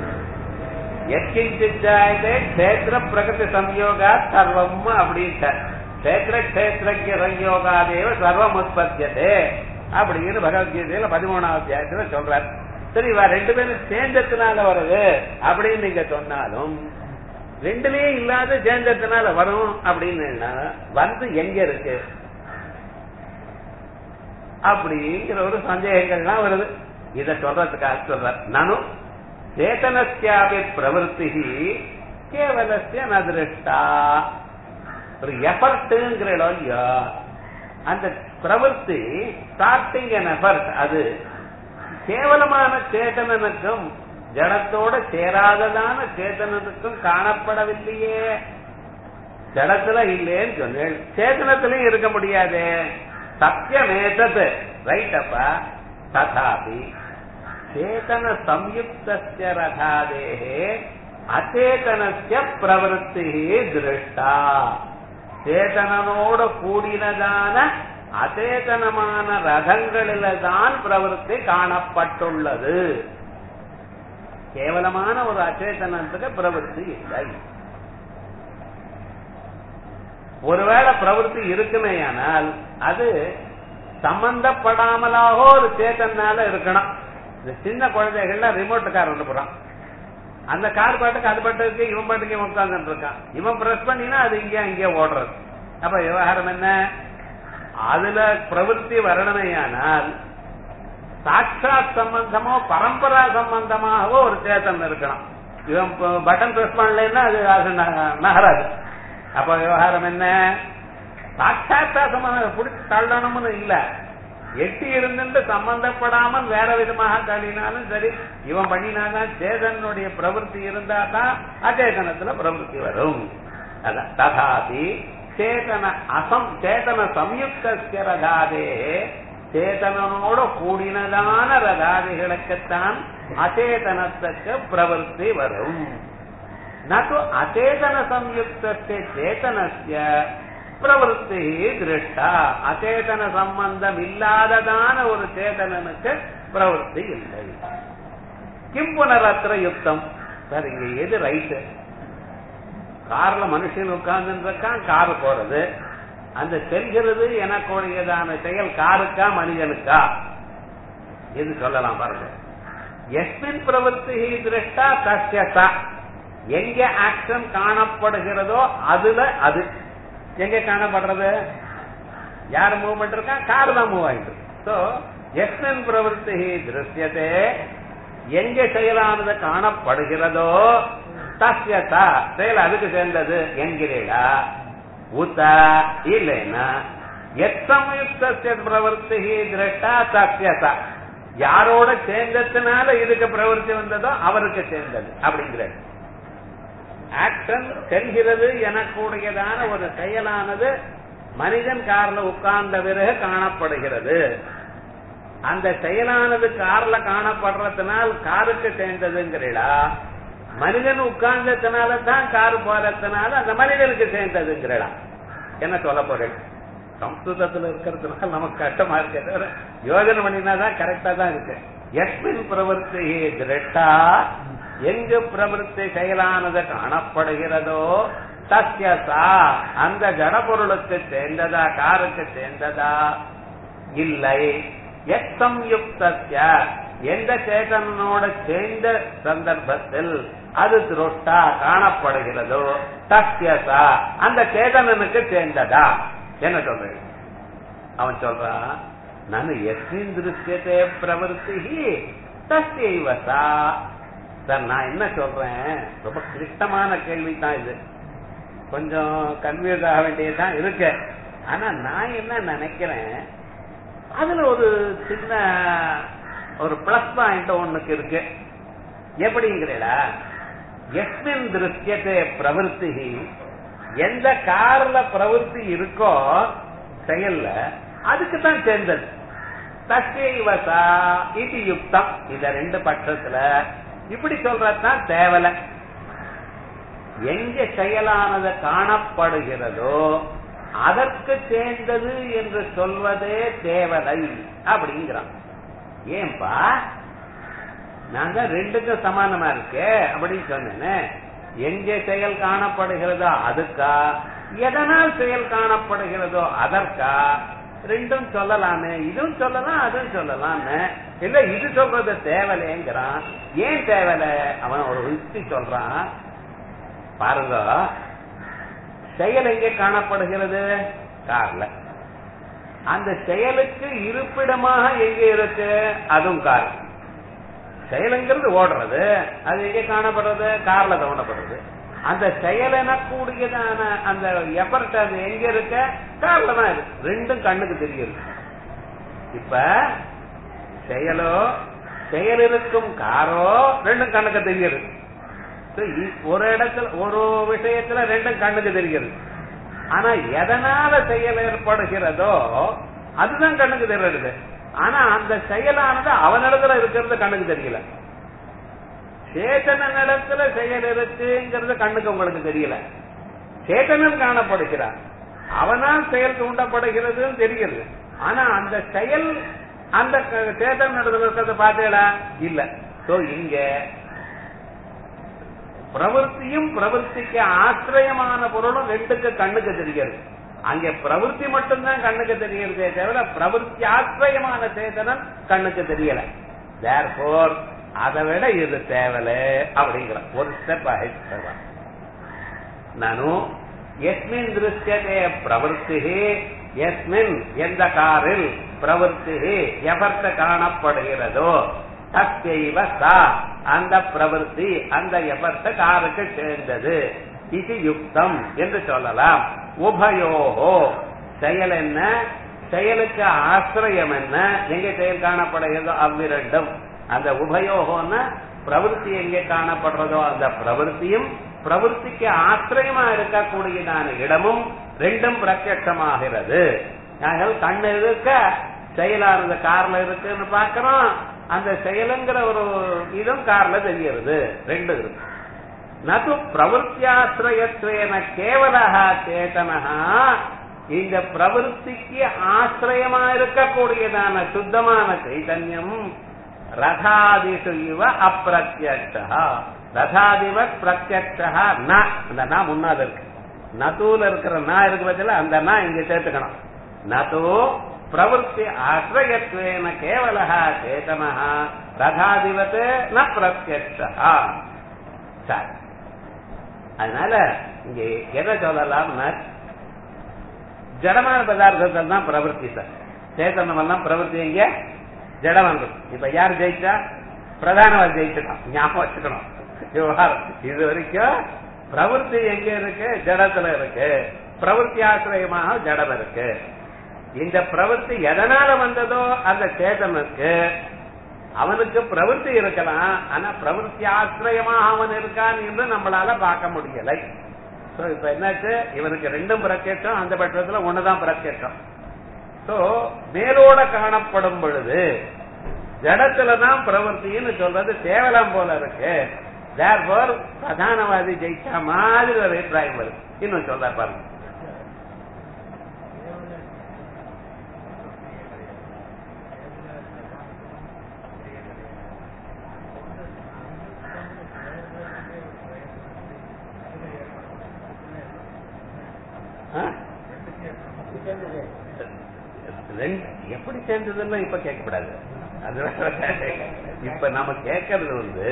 எக்கிஞ்சாயதே கஷேத்திர பிரகதி சம்யோகா சர்வம் அப்படின்ட்டார் கஷேத்திர கஷேத்திரக்கிய சம்யோகாதேவ சர்வம் உற்பத்தியதே அப்படின்னு பகவத்கீதையில பதிமூணாவது அத்தியாயத்துல சொல்றார் சரி இவ ரெண்டு பேரும் சேர்ந்ததுனால வருது அப்படின்னு நீங்க சொன்னாலும் ரெண்டுலயே இல்லாத சேர்ந்ததுனால வரும் அப்படின்னு வந்து எங்க இருக்கு அப்படிங்கிற ஒரு சந்தேகங்கள்லாம் வருது இத சொல்றதுக்காக சொல்ற நானும் சேதனஸ்யாபி பிரவருத்தி கேவலசிய நதிருஷ்டா ஒரு எஃபர்ட்ங்கிற இல்லையா அந்த பிரவருத்தி ஸ்டார்டிங் அண்ட் எஃபர்ட் அது கேவலமான சேதனனுக்கும் ஜடத்தோட சேராததான சேதனனுக்கும் காணப்படவில்லையே ஜடத்துல இல்லேன்னு சொன்னேன் சேதனத்திலையும் இருக்க முடியாது சத்தியமேதது ரைட் அப்பா ததாபி சேதன சம்யுக்தஸ்ய ரதாதேஹே அச்சேதனஸ்ய பிரவருத்தி திருஷ்டா சேதனனோட கூடினதான அச்சேதனமான ரதங்களில தான் பிரவருத்தி காணப்பட்டுள்ளது கேவலமான ஒரு அச்சேதனத்துக்கு பிரவருத்தி இல்லை ஒருவேளை பிரவருத்தி இருக்குமேயானால் அது சம்பந்தப்படாமலாக ஒரு சேத்தனால இருக்கணும் இந்த சின்ன குழந்தைகள்லாம் ரிமோட் கார் ஒன்று போறான் அந்த கார் பாட்டுக்கு அது பாட்டுக்கு இவன் பாட்டுக்கு இவன் உட்கார்ந்துட்டு இருக்கான் இவன் பிரஸ் பண்ணினா அது இங்கே அங்கே ஓடுறது அப்ப விவகாரம் என்ன அதுல பிரவருத்தி வரணுமேயானால் சாட்சாத் சம்பந்தமோ பரம்பரா சம்பந்தமாகவோ ஒரு சேத்தன் இருக்கணும் இவன் பட்டன் பிரஸ் பண்ணலன்னா அது அது நகராது அப்ப விவகாரம் என்ன சாட்சாத்தா சம்பந்தம் பிடிச்சி தள்ளணும்னு இல்ல எட்டி இருந்துட்டு சம்பந்தப்படாமல் வேற விதமாக தள்ளினாலும் சரி இவன் பண்ணினாதான் சேதனுடைய பிரவருத்தி இருந்தா தான் அச்சேதனத்துல பிரவருத்தி வரும் அதான் ததாபி சேதன அசம் சேதன சம்யுக்த ரதாதே சேதனனோட கூடினதான ரதாதிகளுக்குத்தான் அச்சேதனத்துக்கு பிரவருத்தி வரும் நது அச்சேதன சம்யுக்த சேதனஸ்ய பிரவருத்தி திருஷ்டா அச்சேதன சம்பந்தம் இல்லாததான ஒரு சேதனனுக்கு பிரவருத்தி இல்லை கிம் புனரத்திர யுக்தம் சார் இங்க எது ரைட்டு கார்ல மனுஷன் உட்கார்ந்து இருக்கான் கார் போறது அந்த செல்கிறது எனக்குடையதான செயல் காருக்கா மனிதனுக்கா எது சொல்லலாம் பாருங்க எஸ்மின் பிரவருத்தி திருஷ்டா தஸ்யதா எங்க ஆக்ஷன் காணப்படுகிறதோ அதுல அது எங்க காணப்படுறது யார் மூவ் பண்ணிருக்கா கார் தான் மூவ் ஆயிட்டு சோ எஸ்மின் பிரவருத்தி திருஷ்யத்தே எங்க செயலானது காணப்படுகிறதோ தஸ்யதா செயல் அதுக்கு சேர்ந்தது என்கிறீடா உத்தா இல்லைன்னா எத்தமயுக்த பிரவருத்தி திருஷ்டா தஸ்யதா யாரோட சேர்ந்ததுனால இதுக்கு பிரவருத்தி வந்ததோ அவருக்கு சேர்ந்தது அப்படிங்கிறது ஆக்ஷன் செல்கிறது எனக்கூடியதான ஒரு செயலானது மனிதன் கார்ல உட்கார்ந்த பிறகு காணப்படுகிறது அந்த செயலானது கார்ல காணப்படுறதுனால் காருக்கு சேர்ந்ததுங்கிறா மனிதன் உட்கார்ந்ததுனால தான் கார் போறதுனால அந்த மனிதனுக்கு சேர்ந்ததுங்கிறா என்ன சொல்ல போறேன் சம்ஸ்கிருதத்துல இருக்கிறதுனால நமக்கு கஷ்டமா இருக்கு தவிர யோஜனை பண்ணினாதான் கரெக்டா தான் இருக்கு எஸ்மின் பிரவருத்தி திரட்டா எங்கு பிரவருத்தி செயலானது காணப்படுகிறதோ சத்யசா அந்த ஜடபொருளுக்கு சேர்ந்ததா காருக்கு சேர்ந்ததா இல்லை எத்தம்யுக்தஸ்ய எந்த சேதனோட சேர்ந்த சந்தர்ப்பத்தில் அது திருஷ்டா காணப்படுகிறதோ தஸ்யசா அந்த சேதனனுக்கு சேர்ந்ததா என்ன சொல்றேன் அவன் சொல்றான் நான் எஸ்மின் திருஷ்யத்தே பிரவருத்தி தஸ்யவசா சார் நான் என்ன சொல்றேன் ரொம்ப கிருஷ்டமான கேள்வி தான் இது கொஞ்சம் கன்ஃபியூஸ் ஆக வேண்டியதுதான் இருக்கு ஆனா நான் என்ன நினைக்கிறேன் அதுல ஒரு சின்ன ஒரு பிளஸ் பாயிண்ட் ஒண்ணுக்கு இருக்கு எப்படிங்கிறடா எஸ்மின் திருஷ்யத்தை பிரவருத்தி எந்த கார்ல பிரவருத்தி இருக்கோ செயல்ல அதுக்கு தான் சேர்ந்தது தஸ்யவசா இது யுக்தம் இந்த ரெண்டு பட்சத்துல இப்படி சொல்றதுதான் தேவலை எங்க செயலானது காணப்படுகிறதோ அதற்கு சேர்ந்தது என்று சொல்வதே தேவலை அப்படிங்கிறான் ஏன்பா நாங்க ரெண்டுக்கும் சமானமா இருக்கு அப்படின்னு சொன்னேன்னு எங்கே செயல் காணப்படுகிறதோ அதுக்கா எதனால் செயல் காணப்படுகிறதோ அதற்கா ரெண்டும் சொல்லலாமே இதுவும் சொல்லலாம் அதுவும் சொல்லலாம்னு இல்ல இது சொல்றது தேவலைங்கிறான் ஏன் தேவலை அவன் ஒரு யுக்தி சொல்றான் பாருங்க செயல் எங்கே காணப்படுகிறது கார்ல அந்த செயலுக்கு இருப்பிடமாக எங்க இருக்கு அதுவும் கார் செயலுங்கிறது ஓடுறது அது எங்க காணப்படுறது கார்ல தோணப்படுறது அந்த செயல் எனக்கூடியதான அந்த எஃபர்ட் அது எங்க இருக்க கார்ல தான் இருக்கு ரெண்டும் கண்ணுக்கு தெரியுது இப்ப செயலோ செயல் இருக்கும் காரோ ரெண்டும் கண்ணுக்கு தெரியுது ஒரு இடத்துல ஒரு விஷயத்துல ரெண்டும் கண்ணுக்கு தெரிகிறது ஆனா எதனால செயல் ஏற்படுகிறதோ அதுதான் கண்ணுக்கு தெரியுது ஆனா அந்த செயலானது அவனிடத்துல இருக்கிறது கண்ணுக்கு தெரியல சேத்தன இடத்துல செயல் இருக்குங்கிறது கண்ணுக்கு உங்களுக்கு தெரியல சேத்தனன் காணப்படுகிறார் அவனால் செயல் தூண்டப்படுகிறதுன்னு தெரிகிறது ஆனா அந்த செயல் அந்த சேத்தன் இடத்துல இருக்கிறத பார்த்தேடா இல்ல சோ இங்க பிரவருத்தியும் பிரவருத்திக்கு ஆசிரியமான பொருளும் ரெண்டுக்கு கண்ணுக்கு தெரிகிறது அங்க பிரவருத்தி மட்டும்தான் கண்ணுக்கு தெரிகிறதே தவிர பிரவருத்தி ஆசிரியமான சேதனம் கண்ணுக்கு தெரியல தேர்போர் அதை விட இது தேவல அப்படிங்கிற ஒரு ஸ்டெப் ஆயிடுச்சு நானு எஸ்மின் திருஷ்யதே பிரவருத்தி எஸ்மின் எந்த காரில் பிரவருத்தி எவர்த்த காணப்படுகிறதோ தத்தைவ சா அந்த பிரவருத்தி அந்த எபர்த்த காருக்கு சேர்ந்தது இது யுக்தம் என்று சொல்லலாம் உபயோகோ செயல் என்ன செயலுக்கு ஆசிரியம் என்ன எங்க செயல் காணப்படுகிறதோ அவ்விரண்டும் அந்த உபயோகம்னா பிரவருத்தி எங்கே காணப்படுறதோ அந்த பிரவருத்தியும் பிரவருத்திக்கு ஆசிரியமா இருக்கக்கூடியதான இடமும் ரெண்டும் பிரத்யட்சமாகிறது கண்ணு இருக்க செயலானது கார்ல இருக்குன்னு பாக்கிறோம் அந்த செயலுங்கிற ஒரு இதும் கார்ல தெரிகிறது ரெண்டு இருக்கு நது பிரவருத்தியாசிரியத்வேன கேவலா சேதனஹா இந்த பிரவருத்திக்கு ஆசிரியமா இருக்கக்கூடியதான சுத்தமான சைதன்யம் ரதாதிஷு இவ அப்பிரத்யட்சா ரதாதிவ பிரத்யட்சா ந அந்த நா முன்னாடி இருக்கு நதூல இருக்கிற நா இருக்கு பட்சல அந்த நா இங்க சேர்த்துக்கணும் நது பிரவருத்தி ஆசிரியத்வேன கேவலா சேதனா ரதாதிபத் ந பிரத்யட்சா சரி அதனால இங்க எதை சொல்லலாம்னா ஜடமான பதார்த்தத்தில் தான் பிரவருத்தி சார் சேத்தனம் எல்லாம் பிரவருத்தி எங்க ஜடமானது இப்ப யார் ஜெயிச்சா பிரதானவாதி ஜெயிச்சிட்டான் ஞாபகம் வச்சுக்கணும் விவகாரம் இது வரைக்கும் பிரவருத்தி எங்க இருக்கு ஜடத்துல இருக்கு பிரவருத்தி ஆசிரியமாக ஜடம் இருக்கு இந்த பிரவருத்தி எதனால வந்ததோ அந்த சேதனுக்கு அவனுக்கு பிரவൃத்தி இருக்கலாம் ஆனா பிரவൃத்தி ஆசிரியமாக அவன் இருக்கான் என்று நம்மளால பார்க்க முடியலை சோ இப்ப என்னாச்சு இவனுக்கு ரெண்டும் பிரத்யட்சம் அந்த பட்சத்துல ஒண்ணுதான் பிரத்யட்சம் சோ மேலோட காணப்படும் பொழுது ஜடத்துலதான் பிரவൃத்தின்னு சொல்றது கேவலம் போல இருக்கு தேர்ஃபோர் பிரதானவாதி ஜெயிச்சா மாதிரி ஒரு அபிப்பிராயம் வருது இன்னும் சொல்ல பாருங்க ஆ? ரெண்டு எப்படி சேர்ந்ததுன்னு இப்ப கேட்கக்கூடாது அது வேற. இப்ப நம்ம கேட்கறது வந்து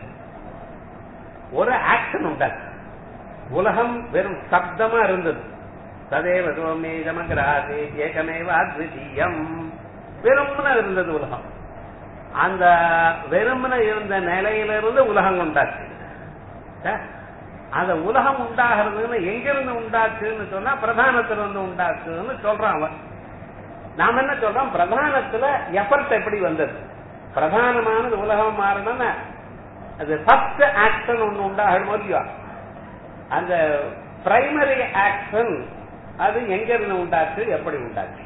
ஒரு ஆக்ஷன் உண்டாச்சு உலகம் வெறும் சப்தமா இருந்தது ததேவ சோமே ஜமகிராசே ஏகமேவ அத்விதீயம் வெறும்னு இருந்தது உலகம் அந்த வெறும்னு இருந்த நிலையிலிருந்து உலகம் உண்டாச்சு ஆ? அந்த உலகம் உண்டாகிறதுன்னு எங்கிருந்து உண்டாச்சுன்னு சொன்னா பிரதானத்துல இருந்து உண்டாச்சுன்னு சொல்றான் அவன் நாம என்ன சொல்றோம் பிரதானத்துல எஃபர்ட் எப்படி வந்தது பிரதானமானது உலகம் மாறணும்னா அது ஃபர்ஸ்ட் ஆக்ஷன் ஒண்ணு உண்டாகும் இல்லையா அந்த பிரைமரி ஆக்ஷன் அது எங்க இருந்து உண்டாச்சு எப்படி உண்டாச்சு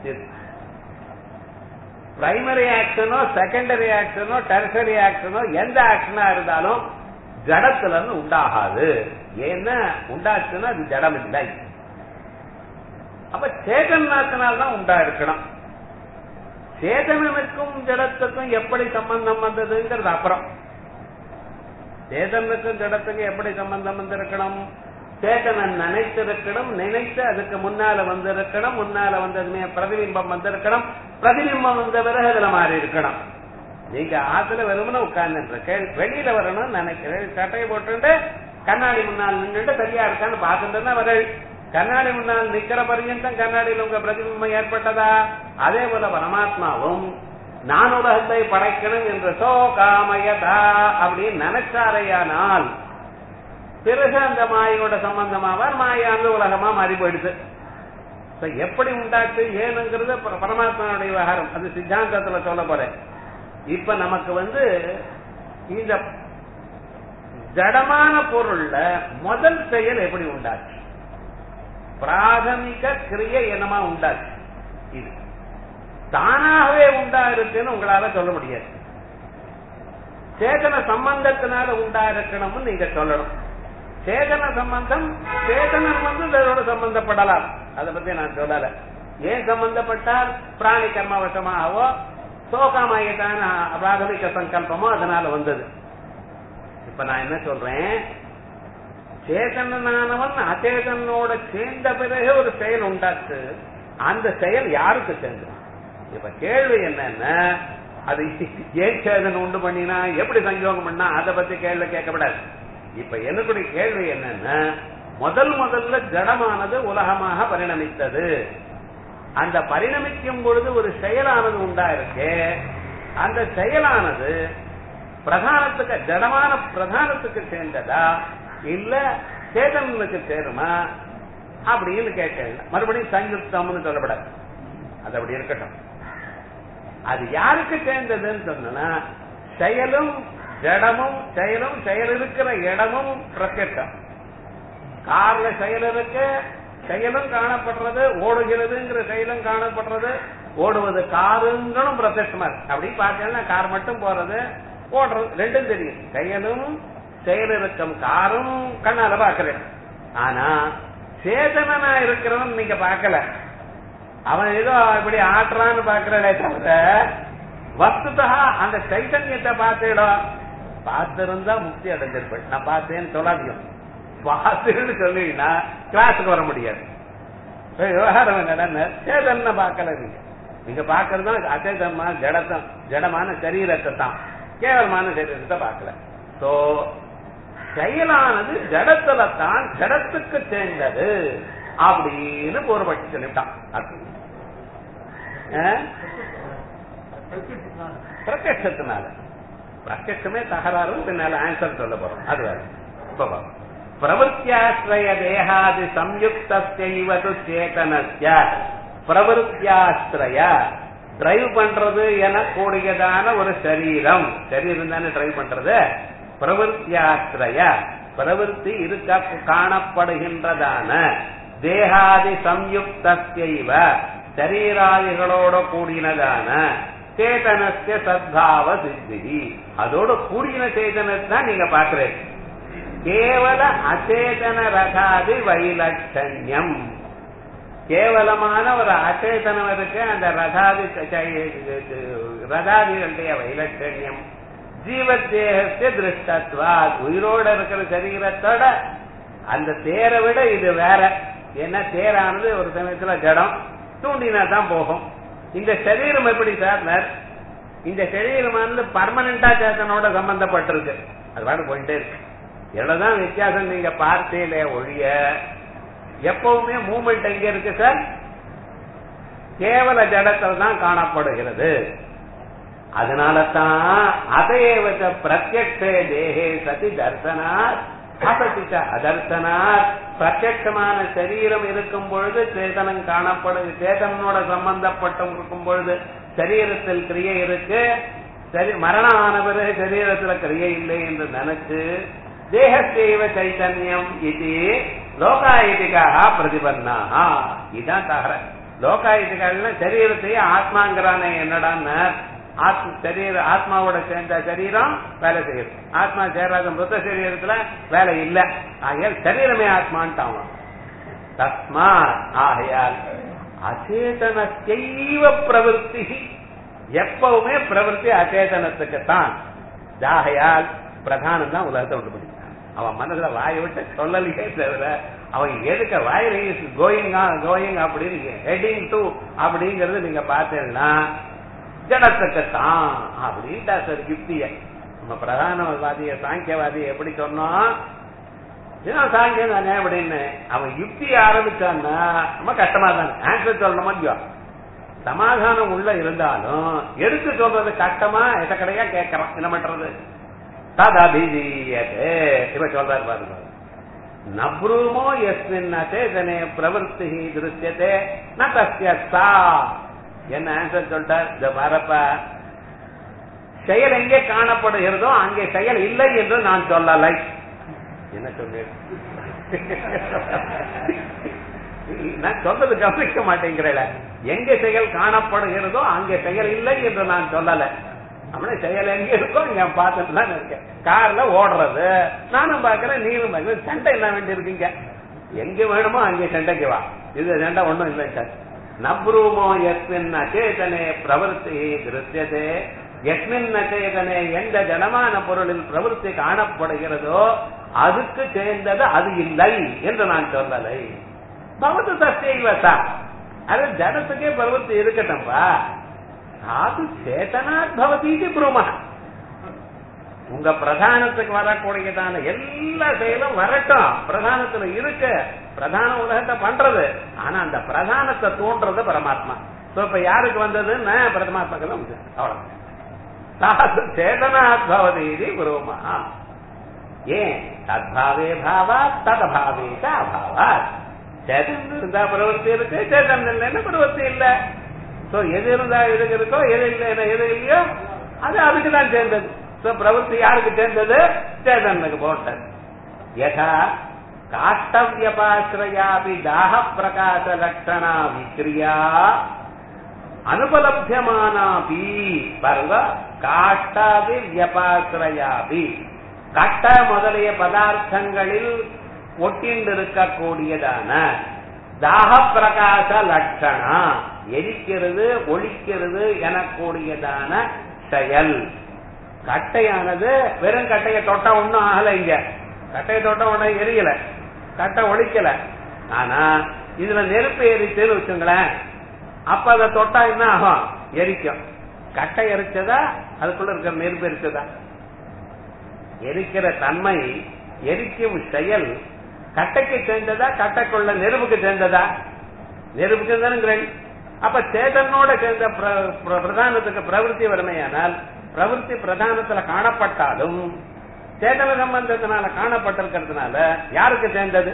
பிரைமரி ஆக்ஷனோ செகண்டரி ஆக்ஷனோ டெர்சரி ஆக்ஷனோ எந்த ஆக்ஷனா இருந்தாலும் ஜடத்துல இருந்து உண்டாகாது ஏன்னா உண்டாச்சுன்னா அது ஜடம் இல்லை அப்ப சேதனாத்தினால்தான் உண்டா இருக்கணும் சேதனனுக்கும் ஜடத்துக்கும் எப்படி சம்பந்தம் வந்ததுங்கிறது அப்புறம் சேதனுக்கும் ஜடத்துக்கும் எப்படி சம்பந்தம் வந்திருக்கணும் சேதனன் நினைத்திருக்கணும் நினைத்து அதுக்கு முன்னால வந்திருக்கணும் முன்னால வந்ததுமே பிரதிபிம்பம் வந்திருக்கணும் பிரதிபிம்பம் வந்த பிறகு அதுல மாறி இருக்கணும் நீங்க ஆத்துல வெறுமனே உட்கார்ந்து வெளியில வரணும்னு நினைக்கிறேன் சட்டையை போட்டுட்டு கண்ணாடி முன்னால் நின்றுட்டு சரியா இருக்கான்னு பார்த்துட்டு தான் வரேன் கண்ணாடி முன்னால் நிக்கிற பர்யந்தம் கண்ணாடியில் உங்க பிரதிபிம்பம் ஏற்பட்டதா அதே போல பரமாத்மாவும் நான் உலகத்தை படைக்கணும் என்று சோ காமயதா அப்படின்னு நினைச்சாரையானால் பிறகு அந்த மாயோட சம்பந்தமாவார் மாயாந்து உலகமா மாறி போயிடுது இப்ப எப்படி உண்டாச்சு ஏனுங்கிறது பர- பரமாத்மாவுடைய விவகாரம் அது சித்தாந்தத்துல சொல்ல போறேன் இப்ப நமக்கு வந்து இந்த ஜடமான பொருள்ல முதல் செயல் எப்படி உண்டாச்சு பிராதமிக கிரியை என்னமா உண்டாச்சு இது தானாகவே உண்டா இருக்குன்னு உங்களால சொல்ல முடியாது சேதன சம்பந்தத்தினால உண்டா இருக்கணும்னு நீங்க சொல்லணும் சேதன சம்பந்தம் சேதனம் வந்து இதோட சம்பந்தப்படலாம் அதை பத்தி நான் சொல்லல ஏன் சம்பந்தப்பட்டால் பிராணி கர்மவசமாகவோ சோகாமாயத்தான பிராதமிக சங்கல்பமோ அதனால வந்தது இப்ப நான் என்ன சொல்றேன் சேதனானவன் அச்சேதனோட சேர்ந்த பிறகு ஒரு செயல் உண்டாச்சு அந்த செயல் யாருக்கு சேர்ந்தது இப்ப கேள்வி என்னன்னா அது ஏன் சேதனை உண்டு பண்ணினா எப்படி சஞ்சோகம் பண்ணா அதை பத்தி கேள்வி கேட்கப்படாது இப்ப என்னுடைய கேள்வி என்னன்னா முதல் முதல்ல ஜடமானது உலகமாக பரிணமித்தது அந்த பரிணமிக்கும் பொழுது ஒரு செயலானது உண்டா இருக்கு அந்த செயலானது பிரதானத்துக்கு ஜடமான பிரதானத்துக்கு சேர்ந்ததா இல்ல சேதனுக்கு சேருமா அப்படின்னு கேட்கல மறுபடியும் சங்குப்தம்னு சொல்லப்படாது அது அப்படி இருக்கட்டும் அது யாருக்கு சேர்ந்ததுன்னு சொன்னா செயலும் ஜடமும் செயலும் செயல் இருக்கிற இடமும் பிரத்யட்சம் கார்ல செயல் இருக்கு செயலும் காணப்படுறது ஓடுகிறதுங்கிற செயலும் காணப்படுறது ஓடுவது காருங்களும் பிரத்யட்சமா இருக்கு அப்படி பார்த்தீங்கன்னா கார் மட்டும் போறது ஓடுறது ரெண்டும் தெரியும் செயலும் செயல் இருக்கும் காரும் கண்ணால பாக்குறேன் ஆனா சேதனனா இருக்கிறவன் நீங்க பார்க்கல அவன் ஏதோ இப்படி ஆட்டுறான்னு பாக்குறே தவிர வஸ்துதா அந்த சைத்தன்யத்தை பார்த்துடும் பார்த்திருந்தா முக்தி அடைஞ்சிருப்பேன் நான் பார்த்தேன்னு சொல்லாதீங்க பார்த்துன்னு சொன்னீங்கன்னா கிளாஸுக்கு வர முடியாது இப்ப விவகாரம் என்னடா சேதன பார்க்கல நீங்க நீங்க பாக்குறது அச்சேதனமான ஜடத்தம் ஜடமான சரீரத்தை தான் கேவலமான சரீரத்தை பார்க்கல சோ செயலானது ஜடத்துல தான் ஜடத்துக்கு சேர்ந்தது அப்படின்னு பூர்வபட்சி சொல்லிட்டான் அது. ஆ? பிரத்யட்சத்தினால பிரத்யட்சமே தகராறு பின்னால ஆன்சர் சொல்ல போறோம் அது வேற இப்ப பாருங்க. பிரவருத்தியாஸ்ரய தேகாதி சம்யுக்தஸ்யைவ து சேதனஸ்ய பிரவருத்தியாஸ்ரய டிரைவ் பண்றது என கூடியதான ஒரு சரீரம் சரீரம் தானே டிரைவ் பண்றது பிரவருத்தியாசிரய பிரவருத்தி இருக்க காணப்படுகின்றதான தேகாதி சம்யுக்தஸ்யைவ சரீராதிகளோட கூடினதான சேதனஸ்ய சத்பாவ சித்தி அதோட கூடின சேதனத்தை தான் நீங்க பாக்குறீங்க கேவல அச்சேதன ரகாதி வைலட்சண்யம் கேவலமான ஒரு அச்சேதனம் இருக்கு அந்த ரதாதி ரதாதிகளுடைய வைலட்சண்யம் ஜீவத்தேகத்தை திருஷ்டத்வா உயிரோட இருக்கிற சரீரத்தோட அந்த தேரை விட இது வேற ஏன்னா தேரானது ஒரு சமயத்துல ஜடம் தூண்டினா தான் போகும் இந்த சரீரம் எப்படி சார் இந்த சரீரமானது பர்மனண்டா சேத்தனோட சம்பந்தப்பட்டிருக்கு அது பாட்டு போயிட்டே இருக்கு எவ்வளவுதான் வித்தியாசம் நீங்க பார்த்தீங்களே ஒழிய எப்பவுமே மூமெண்ட் எங்க இருக்கு சார் கேவல ஜடத்தில் தான் காணப்படுகிறது அதனால தான் அதையவச்ச பிரத்யக்ஷே தேகே சதி தர்சனாத் அசதிச்ச அதர்சனாத் பிரத்யட்சமான சரீரம் இருக்கும் பொழுது சேதனம் காணப்படுது சேதனோட சம்பந்தப்பட்டம் இருக்கும் பொழுது சரீரத்தில் கிரியை இருக்கு சரி மரணம் ஆன பிறகு சரீரத்துல கிரியை இல்லை என்று நினைச்சு தேகத்தேவ சைத்தன்யம் இது லோகாயுதிகாக பிரதிபன்னாக இதுதான் தகர லோகாயுதிகால சரீரத்தையே ஆத்மாங்கிறானே என்னடான்னு ஆத்ம சரீர ஆத்மாவோட சேர்ந்த சரீரம் வேலை செய்யுது ஆத்மா சேராத மிருத சரீரத்துல வேலை இல்ல ஆகையால் சரீரமே ஆத்மான்ட்டான் தஸ்மா ஆகையால் அச்சேதனத்தைவ பிரவருத்தி எப்பவுமே பிரவருத்தி அச்சேதனத்துக்கு தான் ஆகையால் பிரதானம் தான் உலகத்தை உண்டு பண்ணிட்டான் அவன் மனசுல வாயை விட்டு சொல்லலையே தவிர அவன் எதுக்க வாயில கோயிங் கோயிங் அப்படின்னு ஹெட்டிங் டு அப்படிங்கறது நீங்க பார்த்தீங்கன்னா ஜடத்துக்கு தான் அப்படின்ட்டா சார் யுக்திய நம்ம பிரதானவாதிய சாங்கியவாதிய எப்படி சொன்னோம் ஏன் சாங்கியம் தானே அப்படின்னு அவன் யுக்தி ஆரம்பிச்சான்னா ரொம்ப கஷ்டமா தானே ஆன்சர் சொல்லணுமா இல்லையோ சமாதானம் உள்ள இருந்தாலும் எடுத்து சொல்றது கஷ்டமா எத கடையா கேட்கறான் என்ன பண்றது ததபிதீயதே இப்ப சொல்றாரு பாருங்க நப்ரூமோ எஸ்மின் அச்சேதனே பிரவருத்தி திருஷ்யத்தே ந தஸ்ய சா என்ன ஆன்சர் சொல்லிட்டார் இந்த வரப்ப செயல் எங்கே காணப்படுகிறதோ அங்கே செயல் இல்லை என்று நான் சொல்லலை என்ன சொல்றேன் நான் சொல்றது கவனிக்க மாட்டேங்கிறல எங்க செயல் காணப்படுகிறதோ அங்கே செயல் இல்லை என்று நான் சொல்லல அவனே செயல் எங்க இருக்கோ இங்க பார்த்துட்டு தான் இருக்கேன் கார்ல ஓடுறது நானும் பாக்குறேன் நீனும் பாக்குறேன் சண்டை என்ன வேண்டி இருக்கீங்க எங்க வேணுமோ அங்கே சண்டைக்கு வா இது சண்டை ஒண்ணும் இல்லை சார் நப்ரூமோ எஸ்மின் அச்சேதனே பிரவருத்தி திருத்தியதே எஸ்மின் அச்சேதனே எந்த ஜனமான பொருளில் பிரவருத்தி காணப்படுகிறதோ அதுக்கு சேர்ந்தது அது இல்லை என்று நான் சொல்லலை பகவத்து தஸ்யவசா அது ஜனத்துக்கே பிரவருத்தி இருக்கட்டும்பா அது சேதனாத் பவதி புரும உங்க பிரதானத்துக்கு வரக்கூடியதான எல்லா செயலும் வரட்டும் பிரதானத்துல இருக்கு பிரதான உலகத்தை பண்றது ஆனா அந்த பிரதானத்தை தோன்றது பரமாத்மா இப்ப யாருக்கு வந்ததுன்னு பரமாத்மாக்கு தான் வந்து அவ்வளவு சேதனாத் பவதி புருமா ஏன் தத்பாவே பாவா ததபாவே அபாவா சேதன் இருந்தா பிரவர்த்தி இருக்கு சேதன் இல்லைன்னா பிரவர்த்தி இல்ல சோ எது இருந்தா எதுக்கு இருக்கோ எது இல்லை எது இல்லையோ அது அதுக்கு தான் சேர்ந்தது சோ பிரவர்த்தி யாருக்கு சேர்ந்தது சேதனுக்கு போட்டது யதா காஷ்டவியபாசிரயாபி தாக பிரகாச லட்சணா விக்ரியா அனுபலபியமானாபி பாருங்க காஷ்டாதி வியபாசிரயாபி கட்ட முதலிய பதார்த்தங்களில் ஒட்டிண்டிருக்கக்கூடியதான தாக பிரகாச லட்சணா எரிக்கிறது ஒழிக்கிறது எனக்கூடியதான செயல் கட்டையானது வெறும் கட்டையை தொட்டா ஒண்ணும் ஆகல இங்க கட்டையை தொட்ட உடனே எரியல கட்டை ஒழிக்கல ஆனா இதுல நெருப்பு எரிச்சுன்னு வச்சுங்களேன் அப்ப அதை தொட்டா என்ன ஆகும் எரிக்கும் கட்டை எரிச்சதா அதுக்குள்ள இருக்கிற நெருப்பு எரிச்சதா எரிக்கிற தன்மை எரிக்கும் செயல் கட்டைக்கு சேர்ந்ததா கட்டைக்குள்ள நெருப்புக்கு சேர்ந்ததா நெருப்புக்கு தானுங்கிறேன் அப்ப சேதனோட சேர்ந்த பிரதானத்துக்கு பிரவருத்தி வறுமையானால் பிரவருத்தி பிரதானத்துல காணப்பட்டாலும் சேதன சம்பந்தத்தினால காணப்பட்டிருக்கிறதுனால யாருக்கு சேர்ந்தது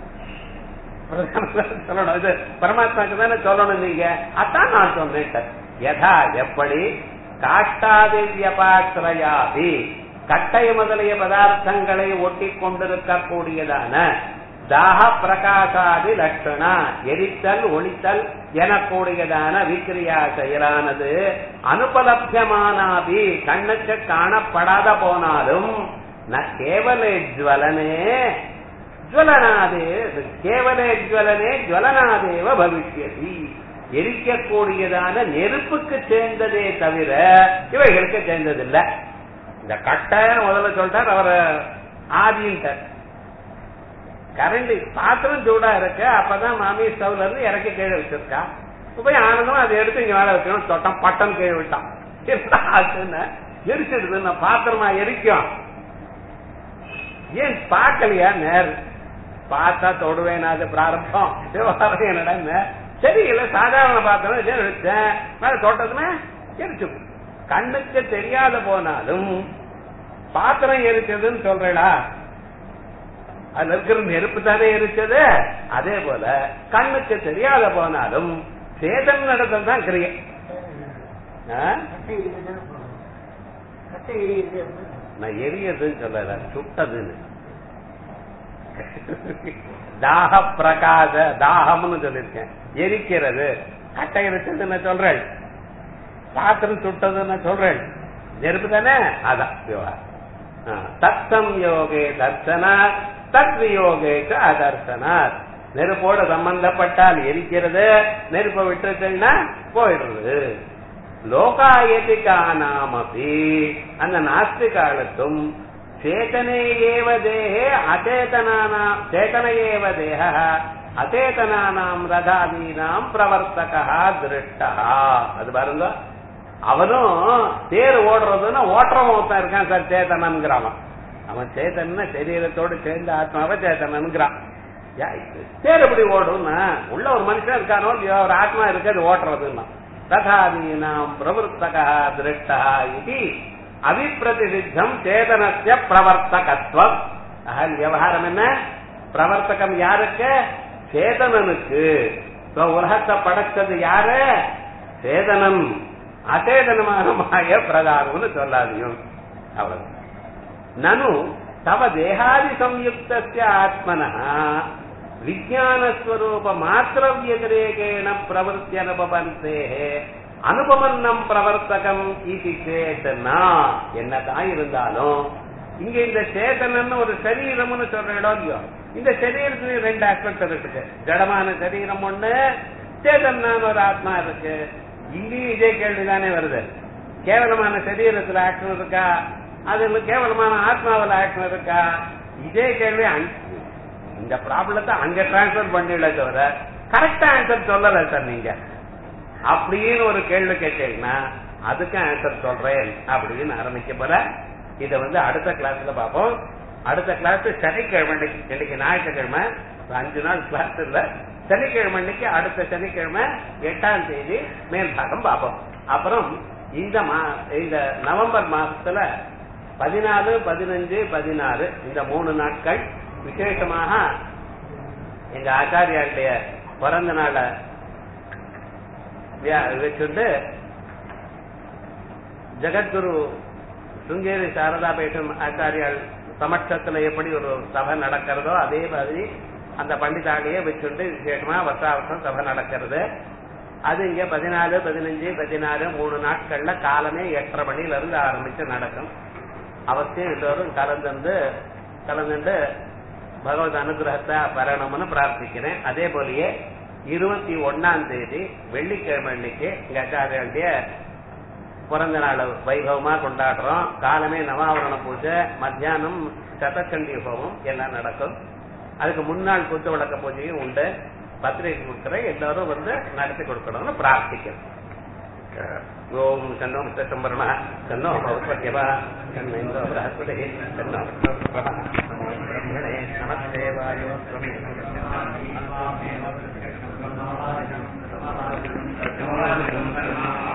சொல்லணும் இது பரமாத்மாக்கு தானே சொல்லணும் நீங்க அதான் நான் சொன்னேன் யதா எப்படி காஷ்டாதிவ்யபாத்திரயாபி கட்டை முதலிய பதார்த்தங்களை ஒட்டி கொண்டிருக்கக்கூடியதான தாக பிரகாசாதி லட்சணா எரித்தல் ஒளித்தல் எனக்கூடியதான விக்கிரியா செயலானது அனுபலபியமானாபி கண்ணுக்கு காணப்படாத போனாலும் ந கேவலே ஜுவலனே ஜுவலனாதே கேவலே ஜுவலனே ஜுவலனாதேவ பவிஷ்யதி எரிக்கக்கூடியதான நெருப்புக்கு சேர்ந்ததே தவிர இவைகளுக்கு சேர்ந்ததில்லை இந்த கட்டை முதல்ல சொல்லிட்டார் அவர் ஆதின்ட்டார் கரண்ட் பாத்திரம் சூடா இருக்கு அப்பதான் மாமி ஸ்டவ்ல இருந்து இறக்கி கீழே வச்சிருக்கா போய் ஆனந்தம் அதை எடுத்து இங்க மேல வைக்கணும் தொட்டம் பட்டம் கீழே விட்டான் எரிச்சிடுது நான் பாத்திரமா எரிக்கும் ஏன் பார்க்கலையா நேர் பார்த்தா தொடுவேன் அது பிராரம்பம் விவகாரம் என்னடா சரி இல்ல சாதாரண பாத்திரம் வச்சேன் மேல தோட்டத்துல எரிச்சு கண்ணுக்கு தெரியாத போனாலும் பாத்திரம் எரிச்சதுன்னு சொல்றா அதுல இருக்கிற நெருப்பு தானே எரிச்சது அதே போல கண்ணுக்கு தெரியாத போனாலும் சேதம் நடத்தல் தான் கிரியை நான் எரியதுன்னு சொல்லல சுட்டதுன்னு தாக பிரகாச தாகம்னு சொல்லிருக்கேன் எரிக்கிறது கட்டை எரிச்சதுன்னு சொல்றேன் பாத்திரம் சுட்டதுன்னு சொல்றேன் நெருப்பு தானே அதான் விவகாரம் தத்தம் யோகே தர்சனார் தத் வியோகே அதர்சனார் நெருப்போட சம்பந்தப்பட்டால் எரிக்கிறது நெருப்பை விட்டுருச்சுன்னா போயிடுறது லோகாயதிகானாமபி அந்த நாஸ்திகாலத்தும் சேதனே ஏவ தேகே அச்சேதனானாம் சேதன ஏவ தேக அச்சேதனானாம் ரதாதீனாம் பிரவர்த்தகா திருஷ்டா அது பாருங்க அவனும் தேர் ஓடுறதுன்னா ஓட்டுறவன் ஒருத்தன் இருக்கான் சார் சேத்தனன்கிறான் அவன் சேத்தன்னா சரீரத்தோடு சேர்ந்த ஆத்மாவை சேத்தனன்கிறான் தேர் எப்படி ஓடும்னா உள்ள ஒரு மனுஷன் இருக்கானோ இல்லையோ ஒரு ஆத்மா இருக்கு அது ஓட்டுறதுன்னா ததாதீனாம் பிரவருத்தகா திருஷ்டா இது அவிப்பிரதிசித்தம் சேதனத்திய பிரவர்த்தகத்துவம் அகல் விவகாரம் என்ன பிரவர்த்தகம் யாருக்கு சேதனனுக்கு உலகத்தை படைச்சது யாரு சேதனம் அச்சேதனமான மாய பிரதானம்னு சொல்லாதையும் அவ்வளவு நனு தவ தேகாதி சம்யுக்த ஆத்மன விஜயானஸ்வரூப மாத்திர வியதிரேகேண பிரவருத்தி அனுபவந்தே அனுபவன்னம் பிரவர்த்தகம் இது சேத்தனா என்னதான் இருந்தாலும் இங்க இந்த சேதனன்னு ஒரு சரீரம்னு சொல்ற இடம் இல்லையோ இந்த சரீரத்துல ரெண்டு ஆஸ்பெக்ட் இருக்கு ஜடமான சரீரம் ஒண்ணு சேதனான ஒரு ஆத்மா இருக்கு இங்கேயும் இதே கேள்விதானே வருது கேவலமான சரீரத்துல ஆக்ஷன் இருக்கா அது கேவலமான ஆத்மாவில் ஆக்ஷன் இருக்கா இதே கேள்வி இந்த ப்ராப்ளத்தை அங்க டிரான்ஸ்பர் பண்ணல தவிர கரெக்டா ஆன்சர் சொல்லல சார் நீங்க அப்படின்னு ஒரு கேள்வி கேட்டீங்கன்னா அதுக்கு ஆன்சர் சொல்றேன் அப்படின்னு ஆரம்பிக்க போற இத வந்து அடுத்த கிளாஸ்ல பார்ப்போம் அடுத்த கிளாஸ் சனிக்கிழமை இன்னைக்கு ஞாயிற்றுக்கிழமை அஞ்சு நாள் கிளாஸ் இல்ல சனிக்கிழமை அன்னைக்கு அடுத்த சனிக்கிழமை எட்டாம் தேதி மேல் பாகம் பார்ப்போம் அப்புறம் இந்த மா இந்த நவம்பர் மாசத்துல பதினாலு பதினஞ்சு பதினாறு இந்த மூணு நாட்கள் விசேஷமாக எங்க ஆச்சாரியாருடைய பிறந்த நாளை வச்சுட்டு ஜெகத்குரு சுங்கேரி சாரதா பேட்டம் ஆச்சாரியால் சமட்சத்துல எப்படி ஒரு சபை நடக்கிறதோ அதே மாதிரி அந்த பண்டிதாலையே வச்சுட்டு விசேஷமா வருஷா வருஷம் சபை நடக்கிறது அது இங்க பதினாலு பதினஞ்சு பதினாறு மூணு நாட்கள்ல காலமே எட்டரை மணில இருந்து ஆரம்பிச்சு நடக்கும் அவசியம் எல்லோரும் கலந்து கலந்துட்டு பகவத் அனுகிரகத்தை பெறணும்னு பிரார்த்திக்கிறேன் அதே போலயே இருபத்தி ஒன்னாம் தேதி வெள்ளிக்கிழமை அன்னைக்கு எங்க ஆச்சாரியாண்டிய பிறந்த நாள் வைபவமா கொண்டாடுறோம் காலமே நவாவரண பூஜை மத்தியானம் சதச்சண்டி ஹோமம் எல்லாம் நடக்கும் அதுக்கு முன்னாள் குத்து விளக்க பூஜையும் உண்டு பத்திரிகை கொடுக்கிற எல்லாரும் வந்து நடத்தி கொடுக்கணும்னு பிரார்த்திக்கிறோம் ஓம் கண்ணோ மித்தம்பரண கண்ணோ பௌத்வத்யவா கண்ணோ இந்தோ பிரஹஸ்பதி கண்ணோ பிரம்மணே நமஸ்தேவாயோ பிரம்ம